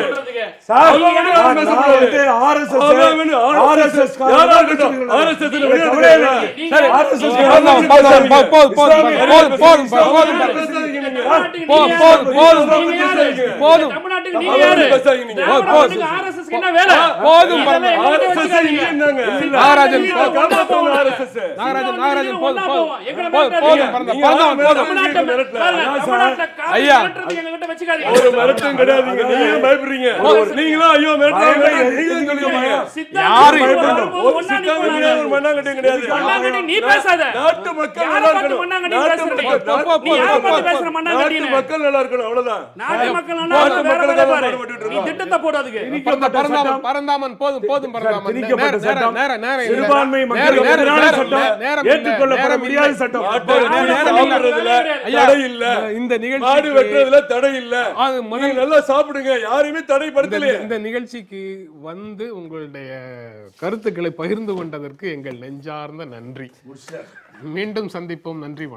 சார், நீ நான் யாரை வந்து RSS அதான் வேணும், RSS. RSS யாரா இருக்கட்டும், RSS ல வெளியே கவலையே இல்லை. நீங்க சரி, RSS போதும், போதும், போதும், போதும், போதும், போதும், போதும், போதும், போதும். தமிழ்நாட்டுக்கு நீங்க போதும், யாரு? போதும், போதும். நீங்க யாரு? போதும். தமிழ்நாட்டுக்கு நீங்க யாரு? பேசாதீங்க நீங்க. திராவிட போதும். நாட்டுக்கு RSS க்கு என்ன வேலை? போதும், இதெல்லாம் எங்க கிட்ட RSS வச்சுக்காதீங்க. இல்லைன்னாங்க. நாகராஜன், நீங்க போதும். ஒண்ணா போவோம். RSS. நாகராஜன் நாகராஜன் போதும் ஒண்ணா போதும் போவோம். எங்களை போதும் மிரட்டாதீங்க. போதும் பரந்த நீங்க பரந்தவன் யாரும் போதும் தமிழ்நாட்டை மிரட்டல. பாருங்க, அதான் தமிழ்நாட்டுல காவல் ஐயா. மிரட்டுறதுக்கு எங்க கிட்ட வச்சுக்காதீங்க. ஒரு மிரட்டும் கிடையாதுங்க நீங்க ஏன் பயப்படுறீங்க நீங்களும் ஐயோ மிரட்டுறாங்க நீங்களும் சொல்லுவீங்க சித்தாந்தம் யாரு வரும்போது ஒரு ஒண்ணா சித்தாந்தம் நிப்போம் கிடையாது, நாங்க. ஒரு மண்ணாங்கட்டியும் கிடையாது மண்ணாங்கட்டி நீ பேசாத. நாட்டு மக்கள் யாரை நல்லா பார்த்து இருக்கணும் மண்ணாங்கட்டி நாட்டு பேசுற நீ? மக்கள் நீ யாரை பார்த்து பேசுற மண்ணாங்கட்டின்னு? நாட்டு மக்கள் நல்லா இருக்கணும் அவ்வளவுதான் நாட்டு மக்கள் நாட்டு நல்லா வேற மக்களுக்காக வேலை பாரு. பாடுபட்டுட்டு நீ இருக்கோம். திட்டத்தை போடாதுக்கு பரந்த பரந்தாமன் பரந்தாமன் போதும் போதும் பரந்தாமன் திணிக்கப்பட்ட நேரம், சட்டம், நேரம், நேரம் இல்லை. சிறுபான்மை நேரம், மக்களுக்கு நேரம், எதிரான நேரம், சட்டம், நேரம் இல்லை, ஏற்றுக்கொள்ளப்பட நேரம் முடியாத இல்லை. சட்டம். மாட்டு நேரம் வெட்டி இல்லை. சாப்பிடுறதுல ஐயா, தடை இல்ல இந்த நிகழ்ச்சி மாடு வெட்டுறதுல தடை இல்ல அது நீங்க முதல் நல்லா சாப்பிடுங்க யாரையுமே தடைப்படுத்தலையே இந்த- இந்த நிகழ்ச்சிக்கு வந்து உங்களுடைய கருத்துக்களை பகிர்ந்து கொண்டதற்கு எங்கள் நெஞ்சார்ந்த நன்றி மீண்டும் சந்திப்போம் நன்றி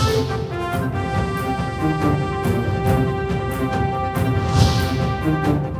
வணக்கம்